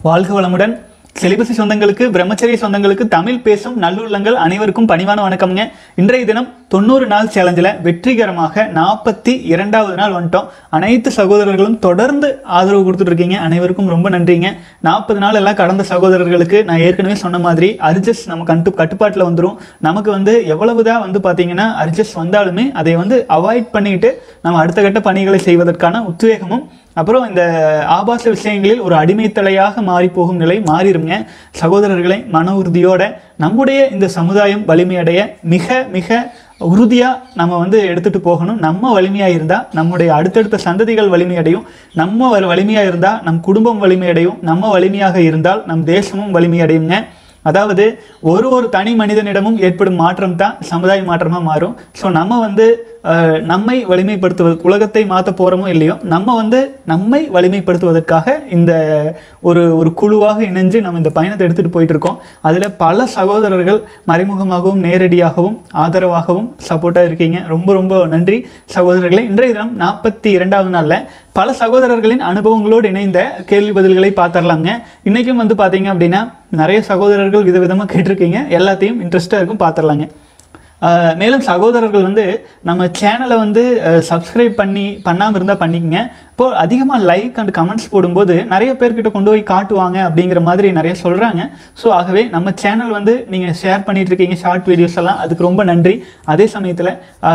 வாழ்க வளமுடன் செலிபசி சொந்தங்களுக்கு பிரம்மச்சரிய சொந்தங்களுக்கு தமிழ் பேசும் நல்லுள்ளங்கள் அனைவருக்கும் பணிவான வணக்கம்ங்க இன்றைய தினம் தொண்ணூறு நாள் சேலஞ்சில் வெற்றிகரமாக நாற்பத்தி இரண்டாவது நாள் வந்துட்டோம் அனைத்து சகோதரர்களும் தொடர்ந்து ஆதரவு கொடுத்துட்டு இருக்கீங்க அனைவருக்கும் ரொம்ப நன்றிங்க நாற்பது நாள் எல்லாம் கடந்த சகோதரர்களுக்கு நான் ஏற்கனவே சொன்ன மாதிரி அர்ஜஸ் நம்ம கட்டு கட்டுப்பாட்டில் வந்துடும் நமக்கு வந்து எவ்வளவுதான் வந்து பார்த்தீங்கன்னா அர்ஜஸ் வந்தாலுமே அதை வந்து அவாய்ட் பண்ணிட்டு நம்ம அடுத்த கட்ட பணிகளை செய்வதற்கான உத்வேகமும் அப்புறம் இந்த ஆபாச விஷயங்களில் ஒரு அடிமைத்தலையாக மாறி போகும் நிலை மாறிடுங்க சகோதரர்களை மன உறுதியோட நம்முடைய இந்த சமுதாயம் வலிமையடைய மிக மிக உறுதியாக நம்ம வந்து எடுத்துகிட்டு போகணும் நம்ம வலிமையாக இருந்தால் நம்முடைய அடுத்தடுத்த சந்ததிகள் வலிமையடையும் நம்ம வ- வலிமையாக இருந்தால் நம் குடும்பம் வலிமையடையும் நம்ம வலிமையாக இருந்தால் நம் தேசமும் வலிமையடையுங்க அதாவது ஒரு ஒரு தனி மனிதனிடமும் ஏற்படும் மாற்றம் தான் சமுதாய மாற்றமாக மாறும் ஸோ நம்ம வந்து அஹ், நம்மை வலிமைப்படுத்துவது உலகத்தை மாற்ற போகிறோமோ இல்லையோ நம்ம வந்து நம்மை வலிமைப்படுத்துவதற்காக இந்த ஒரு ஒரு குழுவாக இணைஞ்சு நம்ம இந்த பயணத்தை எடுத்துகிட்டு போயிட்டு இருக்கோம் அதில் பல சகோதரர்கள் மறைமுகமாகவும் நேரடியாகவும் ஆதரவாகவும் சப்போர்ட்டாக இருக்கீங்க ரொம்ப ரொம்ப நன்றி சகோதரர்களே இன்றைய தினம் நாற்பத்தி இரண்டாவது நாளில் பல சகோதரர்களின் அனுபவங்களோடு இணைந்த கேள்வி பதில்களை பார்த்துடலாங்க இன்றைக்கும் வந்து பார்த்தீங்க அப்படின்னா நிறைய சகோதரர்கள் விதவிதமாக கேட்டிருக்கீங்க எல்லாத்தையும் இன்ட்ரெஸ்ட்டாக இருக்கும் பார்த்துடலாங்க ஆஹ் மேலும் சகோதரர்கள் வந்து நம்ம சேனலை வந்து சப்ஸ்கிரைப் பண்ணி பண்ணாமல் இருந்தால் பண்ணிக்கங்க இப்போ அதிகமாக லைக் அண்ட் கமெண்ட்ஸ் போடும்போது நிறைய பேர்கிட்ட கொண்டு போய் காட்டுவாங்க அப்படிங்கிற மாதிரி நிறைய சொல்கிறாங்க ஸோ ஆகவே நம்ம சேனல் வந்து நீங்கள் ஷேர் பண்ணிட்டு இருக்கீங்க ஷார்ட் வீடியோஸ் எல்லாம் அதுக்கு ரொம்ப நன்றி அதே சமயத்தில்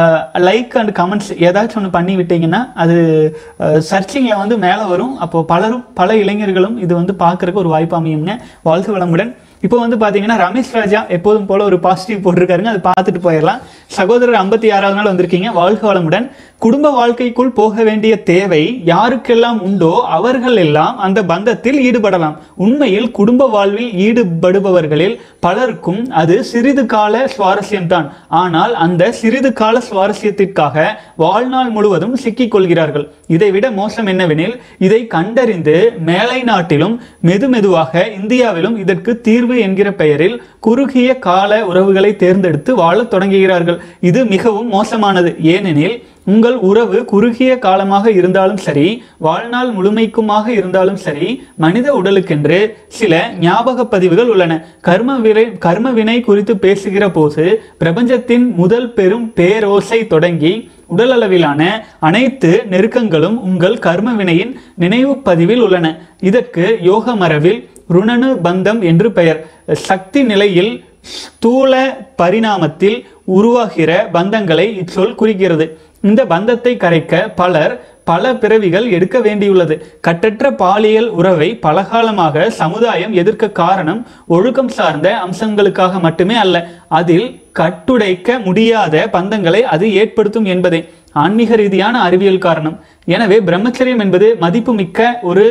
லைக் அண்ட் கமெண்ட்ஸ் ஏதாச்சும் ஒன்று பண்ணி விட்டீங்கன்னா அது சர்ச்சிங்கில் வந்து மேலே வரும் அப்போ பலரும் பல இளைஞர்களும் இது வந்து பார்க்கறதுக்கு ஒரு வாய்ப்பு அமையுங்க வாழ்க்கை வளமுடன் இப்போ வந்து பார்த்தீங்கன்னா ரமேஷ் ராஜா எப்போதும் போல ஒரு பாசிட்டிவ் போட்டிருக்காருங்க அதை பார்த்துட்டு போயிடலாம் சகோதரர் ஐம்பத்தி ஆறாவது நாள் வந்திருக்கீங்க வாழ்க வளமுடன் குடும்ப வாழ்க்கைக்குள் போக வேண்டிய தேவை யாருக்கெல்லாம் உண்டோ அவர்கள் எல்லாம் அந்த பந்தத்தில் ஈடுபடலாம் உண்மையில் குடும்ப வாழ்வில் ஈடுபடுபவர்களில் பலருக்கும் அது சிறிது கால சுவாரஸ்யம்தான் ஆனால் அந்த சிறிது கால சுவாரஸ்யத்திற்காக வாழ்நாள் முழுவதும் சிக்கிக் கொள்கிறார்கள் இதைவிட மோசம் என்னவெனில் இதை கண்டறிந்து மேலை நாட்டிலும் மெதுமெதுவாக இந்தியாவிலும் இதற்கு தீர்வு என்கிற பெயரில் குறுகிய கால உறவுகளை தேர்ந்தெடுத்து வாழத் தொடங்குகிறார்கள் இது மிகவும் மோசமானது ஏனெனில் உங்கள் உறவு குறுகிய காலமாக இருந்தாலும் சரி வாழ்நாள் முழுமைக்குமாக இருந்தாலும் சரி மனித உடலுக்கென்று சில ஞாபக பதிவுகள் உள்ளன கர்ம வினை கர்ம வினை குறித்து பேசுகிற போது பிரபஞ்சத்தின் முதல் பெரும் பேரோசை தொடங்கி உடல் அளவிலான அனைத்து நெருக்கங்களும் உங்கள் கர்ம வினையின் நினைவு பதிவில் உள்ளன இதற்கு யோக மரபில் ருணனு பந்தம் என்று பெயர் சக்தி நிலையில் ஸ்தூல பரிணாமத்தில் உருவாகிற பந்தங்களை இச்சொல் குறிக்கிறது இந்த பந்தத்தை கரைக்க பலர் பல பிறவிகள் எடுக்க வேண்டியுள்ளது கட்டற்ற பாலியல் உறவை பலகாலமாக சமுதாயம் எதிர்க்க காரணம் ஒழுக்கம் சார்ந்த அம்சங்களுக்காக மட்டுமே அல்ல அதில் கட்டுடைக்க முடியாத பந்தங்களை அது ஏற்படுத்தும் என்பதே ஆன்மீக ரீதியான அறிவியல் காரணம் எனவே பிரம்மச்சரியம் என்பது மதிப்புமிக்க ஒரு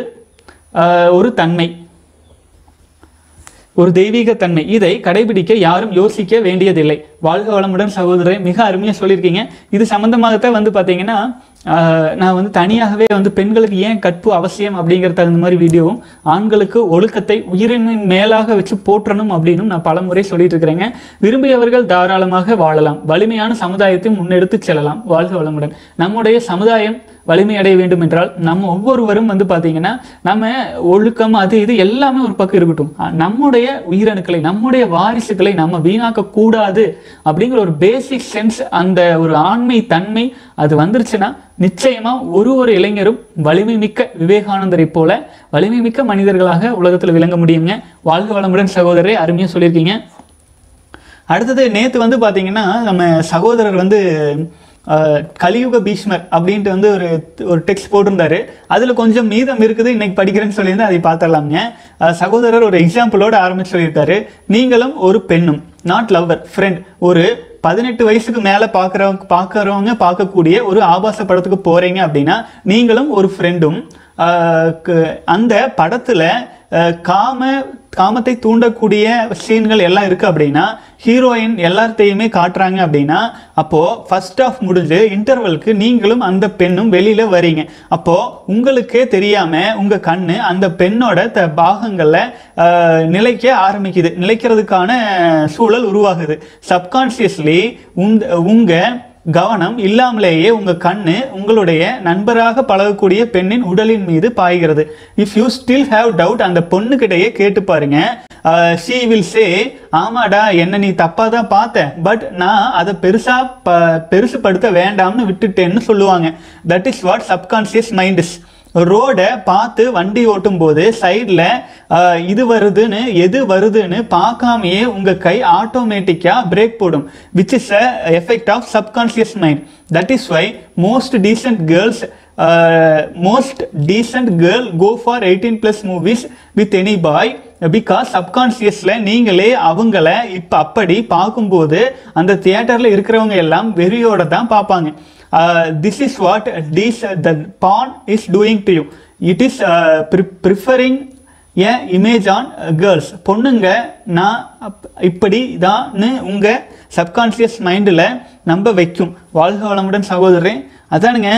ஆஹ், ஒரு தன்மை ஒரு தெய்வீக தன்மை இதை கடைபிடிக்க யாரும் யோசிக்க வேண்டியதில்லை வாழ்க வளமுடன் சகோதரரை மிக அருமையாக சொல்லியிருக்கீங்க இது சம்பந்தமாகத்தான் வந்து பார்த்தீங்கன்னா ஆஹ், நான் வந்து தனியாகவே வந்து பெண்களுக்கு ஏன் கற்பு அவசியம் அப்படிங்கிற தகுந்த மாதிரி வீடியோவும் ஆண்களுக்கு ஒழுக்கத்தை உயிரின் மேலாக வச்சு போற்றணும் அப்படின்னு நான் பலமுறை சொல்லிட்டு இருக்கிறேங்க விரும்பியவர்கள் தாராளமாக வாழலாம் வலிமையான சமுதாயத்தை முன்னெடுத்து செல்லலாம் வாழ்க வளமுடன் நம்முடைய சமுதாயம் வலிமை அடைய வேண்டும் என்றால் நம்ம ஒவ்வொருவரும் வந்து பார்த்தீங்கன்னா நம்ம ஒழுக்கம் அது இது எல்லாமே ஒரு பக்கம் இருக்கட்டும் அஹ் நம்முடைய உயிரணுக்களை நம்முடைய வாரிசுகளை நம்ம வீணாக்க கூடாது அப்படிங்கிற ஒரு பேசிக் சென்ஸ் அந்த ஒரு ஆண்மை தன்மை அது வந்துருச்சுன்னா நிச்சயமா ஒரு ஒரு இளைஞரும் வலிமை மிக்க விவேகானந்தரை போல வலிமை மிக்க மனிதர்களாக உலகத்தில் விளங்க முடியுங்க வாழ்க வளமுடன் சகோதரரை அருமையாக சொல்லியிருக்கீங்க அடுத்தது நேத்து வந்து பாத்தீங்கன்னா நம்ம சகோதரர் வந்து அஹ், கலியுக பீஷ்மர் அப்படின்ட்டு வந்து ஒரு ஒரு டெக்ஸ்ட் போட்டிருந்தாரு அதுல கொஞ்சம் மீதம் இருக்குது இன்னைக்கு படிக்கிறேன்னு சொல்லியிருந்தேன் அதை பார்த்துடலாங்க அஹ், சகோதரர் ஒரு எக்ஸாம்பிளோட ஆரம்பிச்சு சொல்லியிருக்காரு நீங்களும் ஒரு பெண்ணும் நாட் லவ்வர் ஃப்ரெண்ட் ஒரு பதினெட்டு வயசுக்கு மேல பார்க்குறவங்க பார்க்குறவங்க பார்க்கக்கூடிய ஒரு ஆபாச படத்துக்கு போறீங்க அப்படின்னா நீங்களும் ஒரு ஃப்ரெண்டும் அந்த படத்துல அஹ், காம காமத்தை தூண்டக்கூடிய சீன்கள் எல்லாம் இருக்கு அப்படின்னா ஹீரோயின் எல்லாத்தையுமே காட்டுறாங்க அப்படின்னா அப்போ ஃபர்ஸ்ட் ஆஃப் முடிஞ்சு இன்டர்வலுக்கு நீங்களும் அந்த பெண்ணும் வெளியில வரீங்க அப்போ உங்களுக்கே தெரியாம உங்க கண்ணு அந்த பெண்ணோட த பாகங்கள்ல அஹ், நிலைக்க ஆரம்பிக்குது நிலைக்கிறதுக்கான சூழல் உருவாகுது சப்கான்சியஸ்லி உங்க கவனம் இல்லாமலேயே உங்க கண்ணு உங்களுடைய நண்பராக பழகக்கூடிய பெண்ணின் உடலின் மீது பாய்கிறது if you still have doubt அந்த பொண்ணுகிட்டயே கேட்டு பாருங்க ஷீ வில் சே ஆமாடா என்ன நீ தப்பா தான் பார்த்த பட் நான் அதை பெருசா ப பெருசுப்படுத்த வேண்டாம்னு விட்டுட்டேன்னு சொல்லுவாங்க that is what subconscious mind is ரோடை பார்த்து வண்டி ஓட்டும் போது சைடில் இது வருதுன்னு எது வருதுன்னு பார்க்காமையே உங்கள் கை ஆட்டோமேட்டிக்காக பிரேக் போடும் which is a effect of subconscious mind that is why most decent girls most decent girl go for eighteen plus movies with any boy because சப்கான்சியஸில் நீங்களே அவங்கள இப்போ அப்படி பார்க்கும்போது அந்த தியேட்டரில் இருக்கிறவங்க எல்லாம் வெறியோட தான் பார்ப்பாங்க this is what these the porn is doing to you it is preferring a image on girls பொண்ணுங்க நான் அப்- இப்படி தான்னு உங்கள் சப்கான்சியஸ் மைண்டில் நம்ப வைக்கும் வாழ்க வளமுடன் சகோதரன் அதானுங்க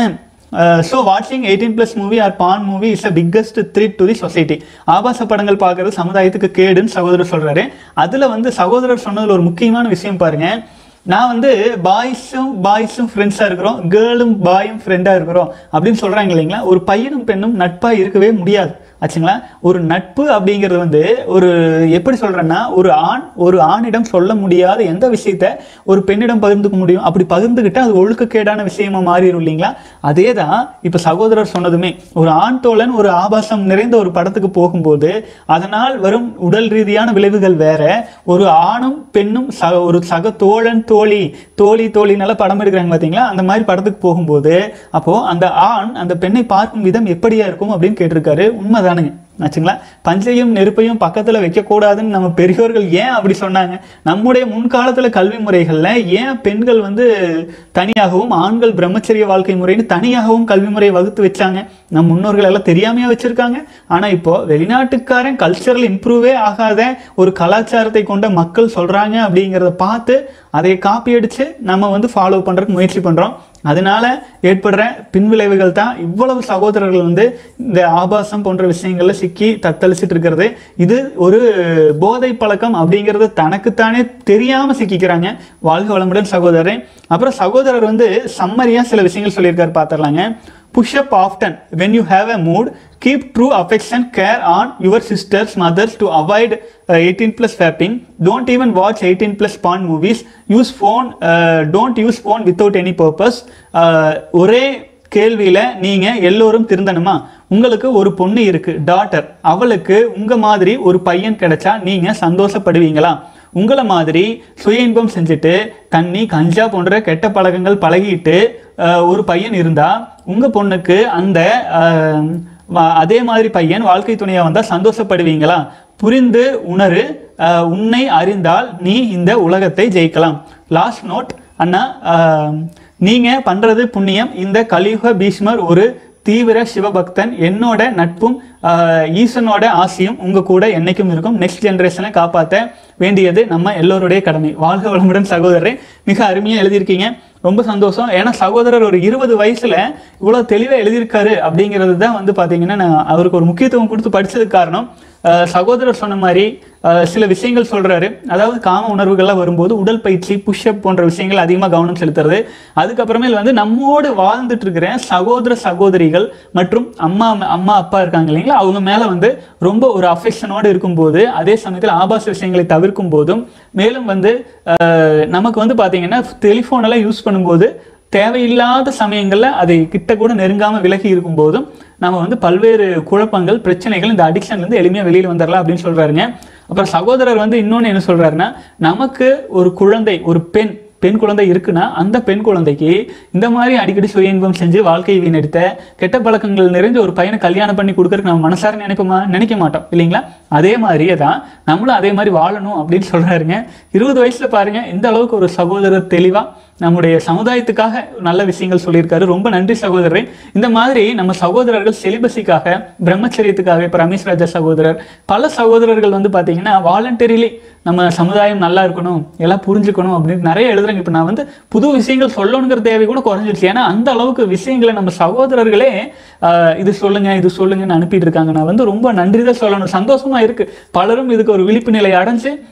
ஸோ வாட்சிங் eighteen plus movie or porn movie is a biggest threat to the society ஆபாச படங்கள் பார்க்கறது சமுதாயத்துக்கு கேடுன்னு சகோதரர் சொல்றாரு அதில் வந்து சகோதரர் சொன்னதில் ஒரு முக்கியமான விஷயம் பாருங்க நான் வந்து பாய்ஸும் பாய்ஸும் ஃப்ரெண்ட்ஸாக இருக்கிறோம் கேர்ளும் பாயும் ஃப்ரெண்டாக இருக்கிறோம் அப்படின்னு சொல்கிறாங்க இல்லைங்களா ஒரு பையனும் பெண்ணும் நட்பாக இருக்கவே முடியாது ஆச்சுங்களா ஒரு நட்பு அப்படிங்கிறது வந்து ஒரு எப்படி சொல்கிறேன்னா ஒரு ஆண் ஒரு ஆணிடம் சொல்ல முடியாத எந்த விஷயத்த ஒரு பெண்ணிடம் பகிர்ந்துக்க முடியும் அப்படி பகிர்ந்துக்கிட்டா அது ஒழுக்கக்கேடான விஷயமா மாறிடும் இல்லைங்களா அதே தான் இப்போ சகோதரர் சொன்னதுமே ஒரு ஆண் தோழன் ஒரு ஆபாசம் நிறைந்த ஒரு படத்துக்கு போகும்போது அதனால் வரும் உடல் ரீதியான விளைவுகள் வேற ஒரு ஆணும் பெண்ணும் சக ஒரு சக தோழன் தோழி தோழி தோழினால படம் எடுக்கிறாங்க பார்த்தீங்களா அந்த மாதிரி படத்துக்கு போகும்போது அப்போ அந்த ஆண் அந்த பெண்ணை பார்க்கும் விதம் எப்படியா இருக்கும் அப்படின்னு கேட்டிருக்காரு உண்மைதானுங்க ஆச்சுங்களா பஞ்சையும் நெருப்பையும் பக்கத்தில் வைக்கக்கூடாதுன்னு நம்ம பெரியோர்கள் ஏன் அப்படி சொன்னாங்க நம்முடைய முன்காலத்தில் கல்வி முறைகளில் ஏன் பெண்கள் வந்து தனியாகவும் ஆண்கள் பிரம்மச்சரிய வாழ்க்கை முறைன்னு தனியாகவும் கல்வி முறையை வகுத்து வச்சாங்க நம் முன்னோர்கள் எல்லாம் தெரியாமையா வச்சிருக்காங்க ஆனால் இப்போ வெளிநாட்டுக்காரன் கல்ச்சரல் இம்ப்ரூவே ஆகாத ஒரு கலாச்சாரத்தை கொண்ட மக்கள் சொல்றாங்க அப்படிங்கிறத பார்த்து அதை காப்பி அடிச்சு நம்ம வந்து ஃபாலோ பண்றதுக்கு முயற்சி பண்றோம் அதனால ஏற்படுற பின்விளைவுகள் தான் இவ்வளவு சகோதரர்கள் வந்து இந்த ஆபாசம் போன்ற விஷயங்கள்ல சிக்கி தத்தளிச்சிட்டு இருக்கிறது இது ஒரு போதை பழக்கம் அப்படிங்கிறது தனக்குத்தானே தெரியாம சிக்கிக்கிறாங்க வாழ்க வளமுடன் சகோதரன் அப்புறம் சகோதரர் வந்து சம்மரியா சில விஷயங்கள் சொல்லியிருக்காரு பார்த்துடலாங்க push up often when you have a mood keep true affection care on your sisters mothers to avoid uh, 18 plus fapping don't even watch 18 plus porn movies use phone uh, don't use phone without any purpose uh, ஒரே கேள்வியில நீங்க எல்லோரும் திருந்தணுமா உங்களுக்கு ஒரு பொண்ணு இருக்கு daughter அவளுக்கு உங்க மாதிரி ஒரு பையன் கிடைச்சா நீங்க சந்தோஷப்படுவீங்களா உங்களை மாதிரி சுய இன்பம் செஞ்சுட்டு தண்ணி கஞ்சா போன்ற கெட்ட பழக்கங்கள் பழகிட்டு அஹ், ஒரு பையன் இருந்தா உங்க பொண்ணுக்கு அந்த அஹ், வ- அதே மாதிரி பையன் வாழ்க்கை துணையா வந்தா சந்தோஷப்படுவீங்களா புரிந்து உணரு அஹ், உன்னை அறிந்தால் நீ இந்த உலகத்தை ஜெயிக்கலாம் லாஸ்ட் நோட் அண்ணா அஹ், நீங்க பண்றது புண்ணியம் இந்த கலியுக பீஷ்மர் ஒரு தீவிர சிவபக்தன் என்னோட நட்பும் ஆஹ், ஈசனோட ஆசையும் உங்க கூட என்னைக்கும் இருக்கும் நெக்ஸ்ட் ஜெனரேஷனை காப்பாற்ற வேண்டியது நம்ம எல்லோருடைய கடமை வாழ்க வளமுடன் சகோதரரே மிக அருமையாக எழுதியிருக்கீங்க ரொம்ப சந்தோஷம் ஏன்னா சகோதரர் ஒரு இருபது வயசுல இவ்வளோ தெளிவாக எழுதியிருக்காரு அப்படிங்கிறது தான் வந்து பார்த்தீங்கன்னா நான் அவருக்கு ஒரு முக்கியத்துவம் கொடுத்து படிச்சதுக்கு காரணம் ஆஹ், சகோதரர் சொன்ன மாதிரி ஆஹ், சில விஷயங்கள் சொல்றாரு அதாவது காம உணர்வுகள்லாம் வரும்போது உடல் பயிற்சி புஷ்அப் போன்ற விஷயங்கள் அதிகமாக கவனம் செலுத்துறது அதுக்கப்புறமேல் வந்து நம்மோடு வாழ்ந்துட்டு இருக்கிற சகோதர சகோதரிகள் மற்றும் அம்மா அம்மா அப்பா இருக்காங்க இல்லைங்களா அவங்க மேல வந்து ரொம்ப ஒரு அஃபெக்ஷனோடு இருக்கும்போது அதே சமயத்தில் ஆபாச விஷயங்களை தவிர்க்கும் போதும் மேலும் வந்து ஆஹ், நமக்கு வந்து பாத்தீங்கன்னா டெலிஃபோன் எல்லாம் யூஸ் பண்ணும்போது தேவையில்லாத சமயங்கள்ல அதை கிட்ட கூட நெருங்காம விலகி இருக்கும் போதும் நம்ம வந்து பல்வேறு குழப்பங்கள் பிரச்சனைகள் இந்த அடிக்ஷன்ல இருந்து எளிமையா வெளியில வந்துடலாம் அப்படின்னு சொல்றாருங்க அப்புறம் சகோதரர் வந்து இன்னொன்னு என்ன சொல்றாருன்னா நமக்கு ஒரு குழந்தை ஒரு பெண் பெண் குழந்தை இருக்குன்னா அந்த பெண் குழந்தைக்கு இந்த மாதிரி அடிக்கடி சுய இன்பம் செஞ்சு வாழ்க்கையை வீணெடுத்த கெட்ட பழக்கங்கள் நிறைஞ்ச ஒரு பையனை கல்யாணம் பண்ணி கொடுக்கறதுக்கு நம்ம மனசார நினைப்போமா நினைக்க மாட்டோம் இல்லைங்களா அதே மாதிரியே தான் நம்மளும் அதே மாதிரி வாழணும் அப்படின்னு சொல்றாருங்க இருபது வயசுல பாருங்க இந்த அளவுக்கு ஒரு சகோதரர் தெளிவா நம்முடைய சமுதாயத்துக்காக நல்ல விஷயங்கள் சொல்லியிருக்காரு ரொம்ப நன்றி சகோதரரே இந்த மாதிரி நம்ம சகோதரர்கள் செலிபஸிக்காக பிரம்மச்சரியத்துக்காக இப்போ ரமேஷ் ராஜா சகோதரர் பல சகோதரர்கள் வந்து பார்த்தீங்கன்னா வாலண்டரிலி நம்ம சமுதாயம் நல்லா இருக்கணும் எல்லாம் புரிஞ்சுக்கணும் அப்படின்னு நிறைய எழுதுறாங்க இப்போ நான் வந்து புது விஷயங்கள் சொல்லணுங்கிற தேவை கூட குறைஞ்சிருச்சு ஏன்னா அந்த அளவுக்கு விஷயங்களை நம்ம சகோதரர்களே ஆஹ், இது சொல்லுங்க இது சொல்லுங்கன்னு அனுப்பிட்டு இருக்காங்க நான் வந்து ரொம்ப நன்றி தான் சொல்லணும் சந்தோஷமா இருக்கு பலரும் இதுக்கு ஒரு விழிப்பு நிலை அடைஞ்சு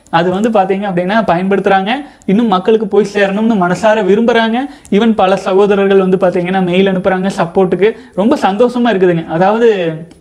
அது வந்து பார்த்தீங்க அப்படின்னா பயன்படுத்துகிறாங்க இன்னும் மக்களுக்கு போய் சேரணும்னு மனசார விரும்புகிறாங்க ஈவன் பல சகோதரர்கள் வந்து பார்த்தீங்கன்னா மெயில் அனுப்புகிறாங்க சப்போர்ட்டுக்கு ரொம்ப சந்தோஷமாக இருக்குதுங்க அதாவது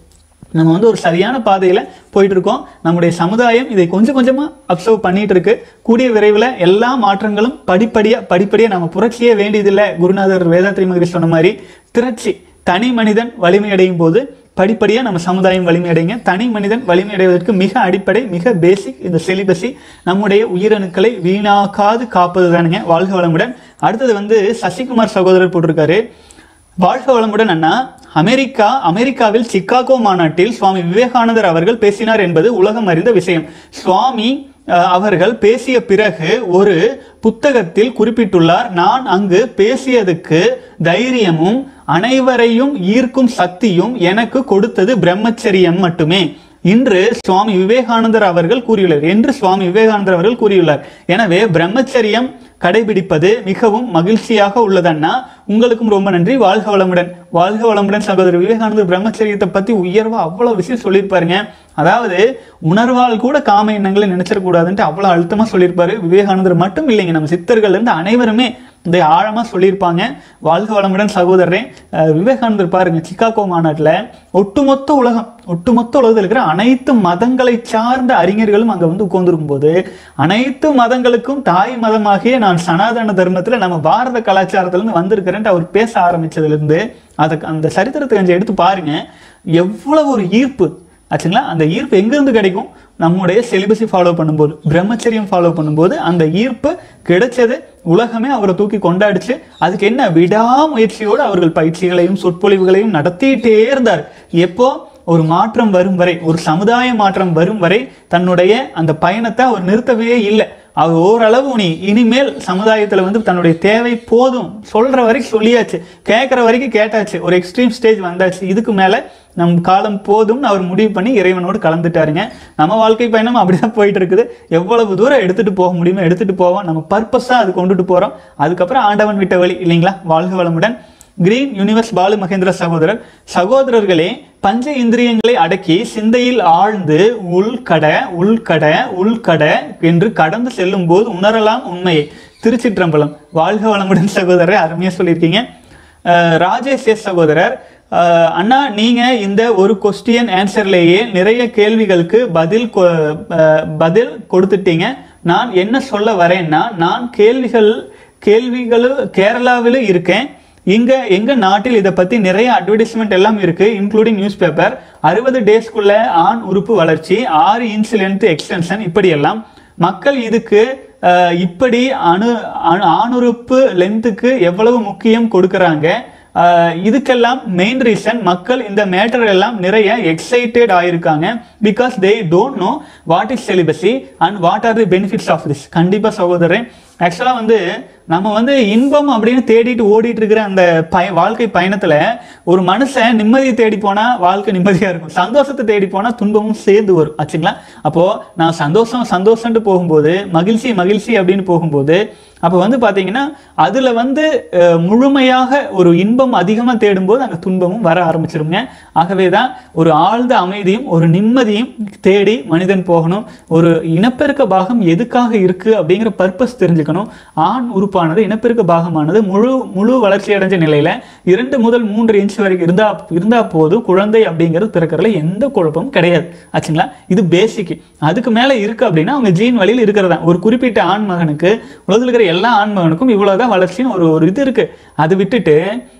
நம்ம வந்து ஒரு சரியான பாதையில் போயிட்டு இருக்கோம் நம்முடைய சமுதாயம் இதை கொஞ்சம் கொஞ்சமாக அப்சர்வ் பண்ணிட்டு இருக்கு கூடிய விரைவில் எல்லா மாற்றங்களும் படிப்படியாக படிப்படியாக நம்ம புரட்சியே வேண்டியதில்லை குருநாதர் வேதாத்ரி மகரி சொன்ன மாதிரி திரட்சி தனி மனிதன் வலிமை அடையும் போது படிப்படியாக நம்ம சமுதாயம் வலிமை அடைங்க தனி மனிதன் வலிமை அடைவதற்கு மிக அடிப்படை மிக பேசிக் இந்த செலிபஸி நம்முடைய உயிரணுக்களை வீணாக்காது காப்பது தானுங்க வாழ்க வளமுடன் அடுத்தது வந்து சசிகுமார் சகோதரர் போட்டிருக்காரு வாழ்க வளமுடன் அண்ணா அமெரிக்கா அமெரிக்காவில் சிக்காகோ மாநாட்டில் சுவாமி விவேகானந்தர் அவர்கள் பேசினார் என்பது உலகம் அறிந்த விஷயம் சுவாமி அஹ், அவர்கள் பேசிய பிறகு ஒரு புத்தகத்தில் குறிப்பிட்டுள்ளார் நான் அங்கு பேசியதுக்கு தைரியமும் அனைவரையும் ஈர்க்கும் சக்தியும் எனக்கு கொடுத்தது பிரம்மச்சரியம் மட்டுமே இன்று சுவாமி விவேகானந்தர் அவர்கள் கூறியுள்ளார் என்று சுவாமி விவேகானந்தர் அவர்கள் கூறியுள்ளார் எனவே பிரம்மச்சரியம் கடைபிடிப்பது மிகவும் மகிழ்ச்சியாக உள்ளதன்னா உங்களுக்கும் ரொம்ப நன்றி வாழ்க வளமுடன் வாழ்க வளமுடன் சகோதரர் விவேகானந்தர் பிரம்மச்சரியத்தை பத்தி உயர்வா அவ்வளவு விஷயம் சொல்லியிருப்பாருங்க அதாவது உணர்வால் கூட காம எண்ணங்களை நினைச்சிடக்கூடாதுன்ட்டு அவ்வளவு அழுத்தமா சொல்லியிருப்பாரு விவேகானந்தர் மட்டும் இல்லைங்க நம்ம சித்தர்கள் இருந்து அனைவருமே இதை ஆழமா சொல்லியிருப்பாங்க வாழ்க வளமுடன் சகோதரரே அஹ் விவேகானந்தர் பாருங்க சிக்காகோ மாநாட்டில் ஒட்டுமொத்த உலகம் ஒட்டுமொத்த உலகத்தில் இருக்கிற அனைத்து மதங்களை சார்ந்த அறிஞர்களும் அங்க வந்து உட்கார்ந்துருக்கும் போது அனைத்து மதங்களுக்கும் தாய் மதமாகிய நான் சனாதன தர்மத்துல நம்ம பாரத கலாச்சாரத்துல இருந்து வந்திருக்கிறேன்ட்டு அவர் பேச ஆரம்பிச்சதுல இருந்து அதுக்கு அந்த சரித்திரத்தை கொஞ்சம் எடுத்து பாருங்க எவ்வளவு ஒரு ஈர்ப்பு ஆச்சுங்களா அந்த ஈர்ப்பு எங்கிருந்து கிடைக்கும் நம்முடைய சிலிபஸை ஃபாலோ பண்ணும்போது பிரம்மச்சரியம் ஃபாலோ பண்ணும்போது அந்த ஈர்ப்பு கிடைச்சது உலகமே அவரை தூக்கி கொண்டாடிச்சு அதுக்கு என்ன விடாமுயற்சியோடு அவர்கள் பயிற்சிகளையும் சொற்பொழிவுகளையும் நடத்திட்டே இருந்தார் எப்போ ஒரு மாற்றம் வரும் வரை ஒரு சமுதாய மாற்றம் வரும் வரை தன்னுடைய அந்த பயணத்தை அவர் நிறுத்தவே இல்லை அவர் ஓரளவு நீ இனிமேல் சமுதாயத்துல வந்து தன்னுடைய தேவை போதும் சொல்ற வரைக்கும் சொல்லியாச்சு கேட்குற வரைக்கும் கேட்டாச்சு ஒரு எக்ஸ்ட்ரீம் ஸ்டேஜ் வந்தாச்சு இதுக்கு மேல நம் காலம் போதும்னு அவர் முடிவு பண்ணி இறைவனோடு கலந்துட்டாருங்க நம்ம வாழ்க்கை பயணம் அப்படிதான் போயிட்டு இருக்குது எவ்வளவு தூரம் எடுத்துட்டு போக முடியுமோ எடுத்துட்டு போவோம் நம்ம பர்பஸா அது கொண்டுட்டு போறோம் அதுக்கப்புறம் ஆண்டவன் விட்ட வழி இல்லைங்களா வாழ்க வளமுடன் கிரீன் யூனிவர்ஸ் பாலு மகேந்திர சகோதரர் சகோதரர்களே பஞ்ச இந்திரியங்களை அடக்கி சிந்தையில் ஆழ்ந்து உள்கட உள்கட உள்கட என்று கடந்து செல்லும் போது உணரலாம் உண்மையை திருச்சிற்றம்பலம் வாழ்க வளமுடன் சகோதரர் அருமையா சொல்லியிருக்கீங்க அஹ் ராஜேஷ் எஸ் சகோதரர் அஹ் அண்ணா நீங்க இந்த ஒரு கொஸ்டியன் ஆன்சர்லேயே நிறைய கேள்விகளுக்கு பதில் கொ- அஹ் பதில் கொடுத்துட்டீங்க நான் என்ன சொல்ல வரேன்னா நான் கேள்விகள் கேள்விகள் கேரளாவில் இருக்கேன் இங்க எங்க நாட்டில் இதை பத்தி நிறைய அட்வர்டைஸ்மெண்ட் எல்லாம் இருக்கு இன்க்ளூடிங் நியூஸ் பேப்பர் அறுபது டேஸ்க்குள்ள ஆண் உறுப்பு வளர்ச்சி ஆறு இன்ச் லென்த் எக்ஸ்டென்ஷன் இப்படி எல்லாம் மக்கள் இதுக்கு அஹ், இப்படி அணு அணு ஆணுறுப்பு லென்த்துக்கு எவ்வளவு முக்கியம் கொடுக்கறாங்க அஹ், இதுக்கெல்லாம் மெயின் ரீசன் மக்கள் இந்த மேட்டர் எல்லாம் நிறைய எக்ஸைட்டட் ஆயிருக்காங்க because they don't know what is celibacy and what are the benefits of this கண்டிப்பா சகோதரன் ஆக்சுவலாக வந்து நம்ம வந்து இன்பம் அப்படின்னு தேடிட்டு ஓடிட்டு இருக்கிற அந்த பய வாழ்க்கை பயணத்துல ஒரு மனுஷன் நிம்மதியை தேடி போனா வாழ்க்கை நிம்மதியா இருக்கும் சந்தோஷத்தை தேடி போனா துன்பமும் சேர்ந்து வரும் ஆச்சுங்களா அப்போ நான் சந்தோஷம் சந்தோஷம்ட்டு போகும்போது மகிழ்ச்சி மகிழ்ச்சி அப்படின்னு போகும்போது அப்போ வந்து பாத்தீங்கன்னா அதுல வந்து அஹ், முழுமையாக ஒரு இன்பம் அதிகமா தேடும்போது அங்க துன்பமும் வர ஆரம்பிச்சிருங்க ஆகவே தான் ஒரு ஆழ்ந்த அமைதியும் ஒரு நிம்மதியும் தேடி மனிதன் போகணும் ஒரு இனப்பெருக்க பாகம் எதுக்காக இருக்கு அப்படிங்கிற பர்பஸ் தெரிஞ்சுக்கணும் ஆண் உறுப்பானது இனப்பெருக்க பாகமானது முழு முழு வளர்ச்சி அடைஞ்ச நிலையில இரண்டு முதல் மூன்று இன்ச் வரைக்கும் இருந்தா இருந்தா போதும் குழந்தை அப்படிங்கிறது பிறக்கறதுல எந்த குழப்பமும் கிடையாது ஆச்சுங்களா இது பேசிக் அதுக்கு மேல இருக்கு அப்படின்னா அவங்க ஜீன் வழியில் இருக்கிறதா ஒரு குறிப்பிட்ட ஆண் மகனுக்கு உலகத்தில் இருக்கிற எல்லா ஆண் மகனுக்கும் இவ்வளவுதான் வளர்ச்சின்னு ஒரு ஒரு இது இருக்கு அது விட்டுட்டு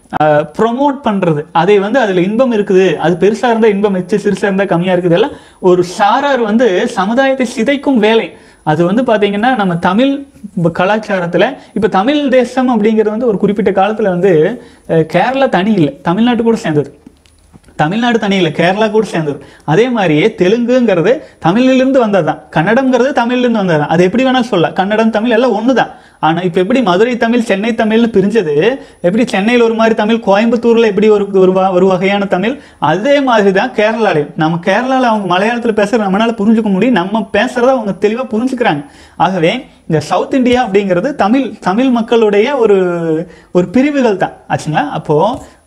ப்ரொமோட் பண்றது அதை வந்து அதுல இன்பம் இருக்குது அது பெருசா இருந்தா இன்பம் வச்சு சிறுசா இருந்தா கம்மியா இருக்குது எல்லாம் ஒரு சாரார் வந்து சமுதாயத்தை சிதைக்கும் வேலை அது வந்து பாத்தீங்கன்னா நம்ம தமிழ் கலாச்சாரத்துல இப்ப தமிழ் தேசம் அப்படிங்கிறது வந்து ஒரு குறிப்பிட்ட காலத்துல வந்து அஹ், கேரளா தனி இல்லை தமிழ்நாட்டு கூட சேர்ந்தது தமிழ்நாடு தனி இல்லை கேரளா கூட சேர்ந்தது அதே மாதிரியே தெலுங்குங்கிறது தமிழிலிருந்து வந்தது தான் கன்னடம்ங்கிறது தமிழ்லேருந்து வந்தது தான் அது எப்படி வேணாலும் சொல்லலாம் கன்னடம் தமிழ் எல்லாம் ஒன்று தான் ஆனால் இப்போ எப்படி மதுரை தமிழ் சென்னை தமிழ்னு பிரிஞ்சது எப்படி சென்னையில் ஒரு மாதிரி தமிழ் கோயம்புத்தூரில் எப்படி ஒரு ஒரு வ- ஒரு வகையான தமிழ் அதே மாதிரி தான் கேரளாலையும் நம்ம கேரளாவில் அவங்க மலையாளத்தில் பேசுகிற நம்மளால புரிஞ்சுக்க முடியும் நம்ம பேசுகிறத அவங்க தெளிவாக புரிஞ்சுக்கிறாங்க ஆகவே இந்த சவுத் இந்தியா அப்படிங்கிறது தமிழ் தமிழ் மக்களுடைய ஒரு ஒரு பிரிவுகள் தான் ஆச்சுங்களா அப்போ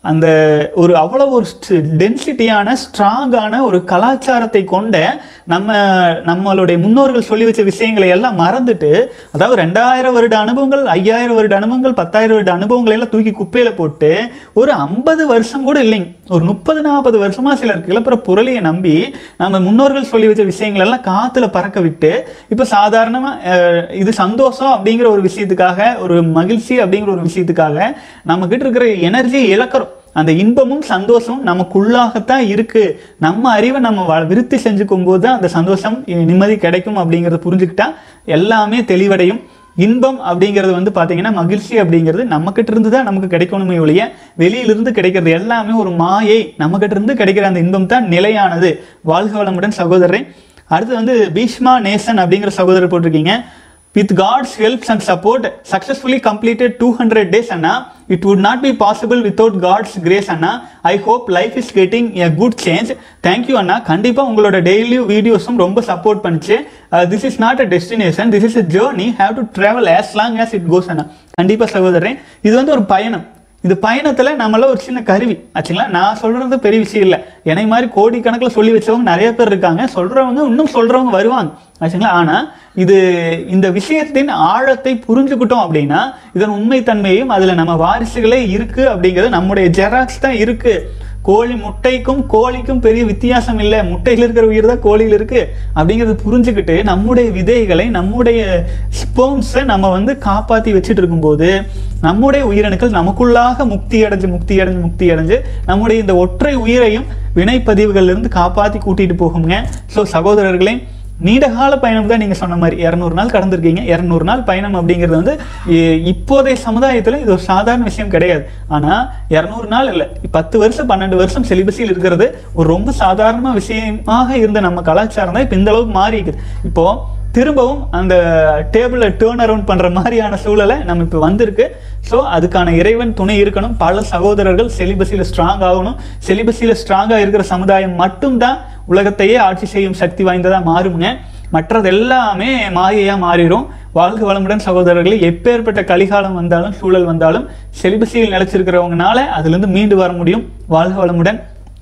அந்த ஒரு அவ்வளோ ஒரு டென்சிட்டியான ஸ்ட்ராங்கான ஒரு கலாச்சாரத்தை கொண்ட நம்ம நம்மளுடைய முன்னோர்கள் சொல்லி வச்ச விஷயங்களை எல்லாம் மறந்துட்டு அதாவது ரெண்டாயிரம் வருட அனுபவங்கள் ஐயாயிரம் வருட அனுபவங்கள் பத்தாயிரம் வருட அனுபவங்களை எல்லாம் தூக்கி குப்பையில போட்டு ஒரு ஐம்பது வருஷம் கூட இல்லைங்க ஒரு முப்பது நாற்பது வருஷமா சிலர் கிளப்புற புரளியை நம்பி நம்ம முன்னோர்கள் சொல்லி வச்ச விஷயங்கள் எல்லாம் காத்துல பறக்க விட்டு இப்போ சாதாரணமா அஹ், இது சந்தோஷம் அப்படிங்கிற ஒரு விஷயத்துக்காக ஒரு மகிழ்ச்சி அப்படிங்கிற ஒரு விஷயத்துக்காக நம்ம கிட்ட இருக்கிற எனர்ஜியை இழக்கிறோம் அந்த இன்பமும் சந்தோஷமும் நமக்குள்ளாகத்தான் இருக்கு நம்ம அறிவை நம்ம வ- விருத்தி செஞ்சுக்கும் போது தான் அந்த சந்தோஷம் இ- நிம்மதி கிடைக்கும் அப்படிங்கறத புரிஞ்சுக்கிட்டா எல்லாமே தெளிவடையும் இன்பம் அப்படிங்கிறது வந்து பாத்தீங்கன்னா மகிழ்ச்சி அப்படிங்கிறது நம்ம கிட்ட இருந்து தான் நமக்கு கிடைக்கணுமே ஒழிய வெளியிலிருந்து கிடைக்கிறது எல்லாமே ஒரு மாயை நம்ம கிட்ட இருந்து கிடைக்கிற அந்த இன்பம் தான் நிலையானது வாழ்க வளமுடன் சகோதரரை அடுத்து வந்து பீஷ்மா நேசன் அப்படிங்கிற சகோதரர் போட்டிருக்கீங்க with God's help and support, successfully completed 200 days, Anna. It would not be possible without God's grace, Anna. I hope life is getting a good change. Thank you, Anna. கண்டிப்பா உங்களோட டெய்லி வீடியோஸும் ரொம்ப சப்போர்ட் பண்ணுச்சு this is not a destination this is a journey have to travel as long as it goes அண்ணா கண்டிப்பா சகோதரன் இது வந்து ஒரு பயணம் இது பயணத்துல நம்மள ஒரு சின்ன கருவி ஆச்சுங்களா நான் சொல்றது பெரிய விஷயம் இல்லை என்னை மாதிரி கோடிக்கணக்கில் சொல்லி வச்சவங்க நிறைய பேர் இருக்காங்க சொல்றவங்க இன்னும் சொல்றவங்க வருவாங்க ஆச்சுங்களா ஆனா இது இந்த விஷயத்தின் ஆழத்தை புரிஞ்சுக்கிட்டோம் அப்படின்னா இதன் உண்மைத்தன்மையும் அதுல நம்ம வாரிசுகளே இருக்கு அப்படிங்கிறது நம்முடைய ஜெராக்ஸ் தான் இருக்கு கோழி முட்டைக்கும் கோழிக்கும் பெரிய வித்தியாசம் இல்லை முட்டையில் இருக்கிற உயிர் தான் கோழியில் இருக்கு அப்படிங்கிறத புரிஞ்சுக்கிட்டு நம்முடைய விதைகளை நம்முடைய ஸ்போம்ஸை நம்ம வந்து காப்பாற்றி வச்சுட்டு இருக்கும்போது நம்முடைய உயிரணுக்கள் நமக்குள்ளாக முக்தி அடைஞ்சு முக்தி அடைஞ்சு முக்தி அடைஞ்சு நம்முடைய இந்த ஒற்றை உயிரையும் வினைப்பதிவுகள்ல இருந்து காப்பாற்றி கூட்டிட்டு போகுங்க ஸோ சகோதரர்களே நீண்ட கால பயணம் தான் நீங்க சொன்ன மாதிரி இரநூறு நாள் கடந்திருக்கீங்க இரநூறு நாள் பயணம் அப்படிங்கிறது வந்து இ- இப்போதைய சமுதாயத்துல இது ஒரு சாதாரண விஷயம் கிடையாது ஆனா இரநூறு நாள் இல்லை பத்து வருஷம் பன்னெண்டு வருஷம் செலிபஸில் இருக்கிறது ஒரு ரொம்ப சாதாரண விஷயமாக இருந்த நம்ம கலாச்சாரம் தான் இப்போ இந்த அளவுக்கு மாறி இருக்குது இப்போ திரும்பவும் அந்த டேபிளை டேர்ன் அரவுண்ட் பண்ற மாதிரியான சூழலை நம்ம இப்போ வந்திருக்கு ஸோ அதுக்கான இறைவன் துணை இருக்கணும் பல சகோதரர்கள் செலிபஸில் ஸ்ட்ராங் ஆகணும் செலிபஸில் ஸ்ட்ராங்காக இருக்கிற சமுதாயம் மட்டும்தான் உலகத்தையே ஆட்சி செய்யும் சக்தி வாய்ந்ததா மாறுங்க மற்றது எல்லாமே மாயையா மாறிடும் வாழ்க வளமுடன் சகோதரர்களே எப்பேற்பட்ட கலிகாலம் வந்தாலும் சூழல் வந்தாலும் செலிபஸியில் நிலைச்சிருக்கிறவங்கனால அதுல இருந்து மீண்டு வர முடியும் வாழ்க வளமுடன்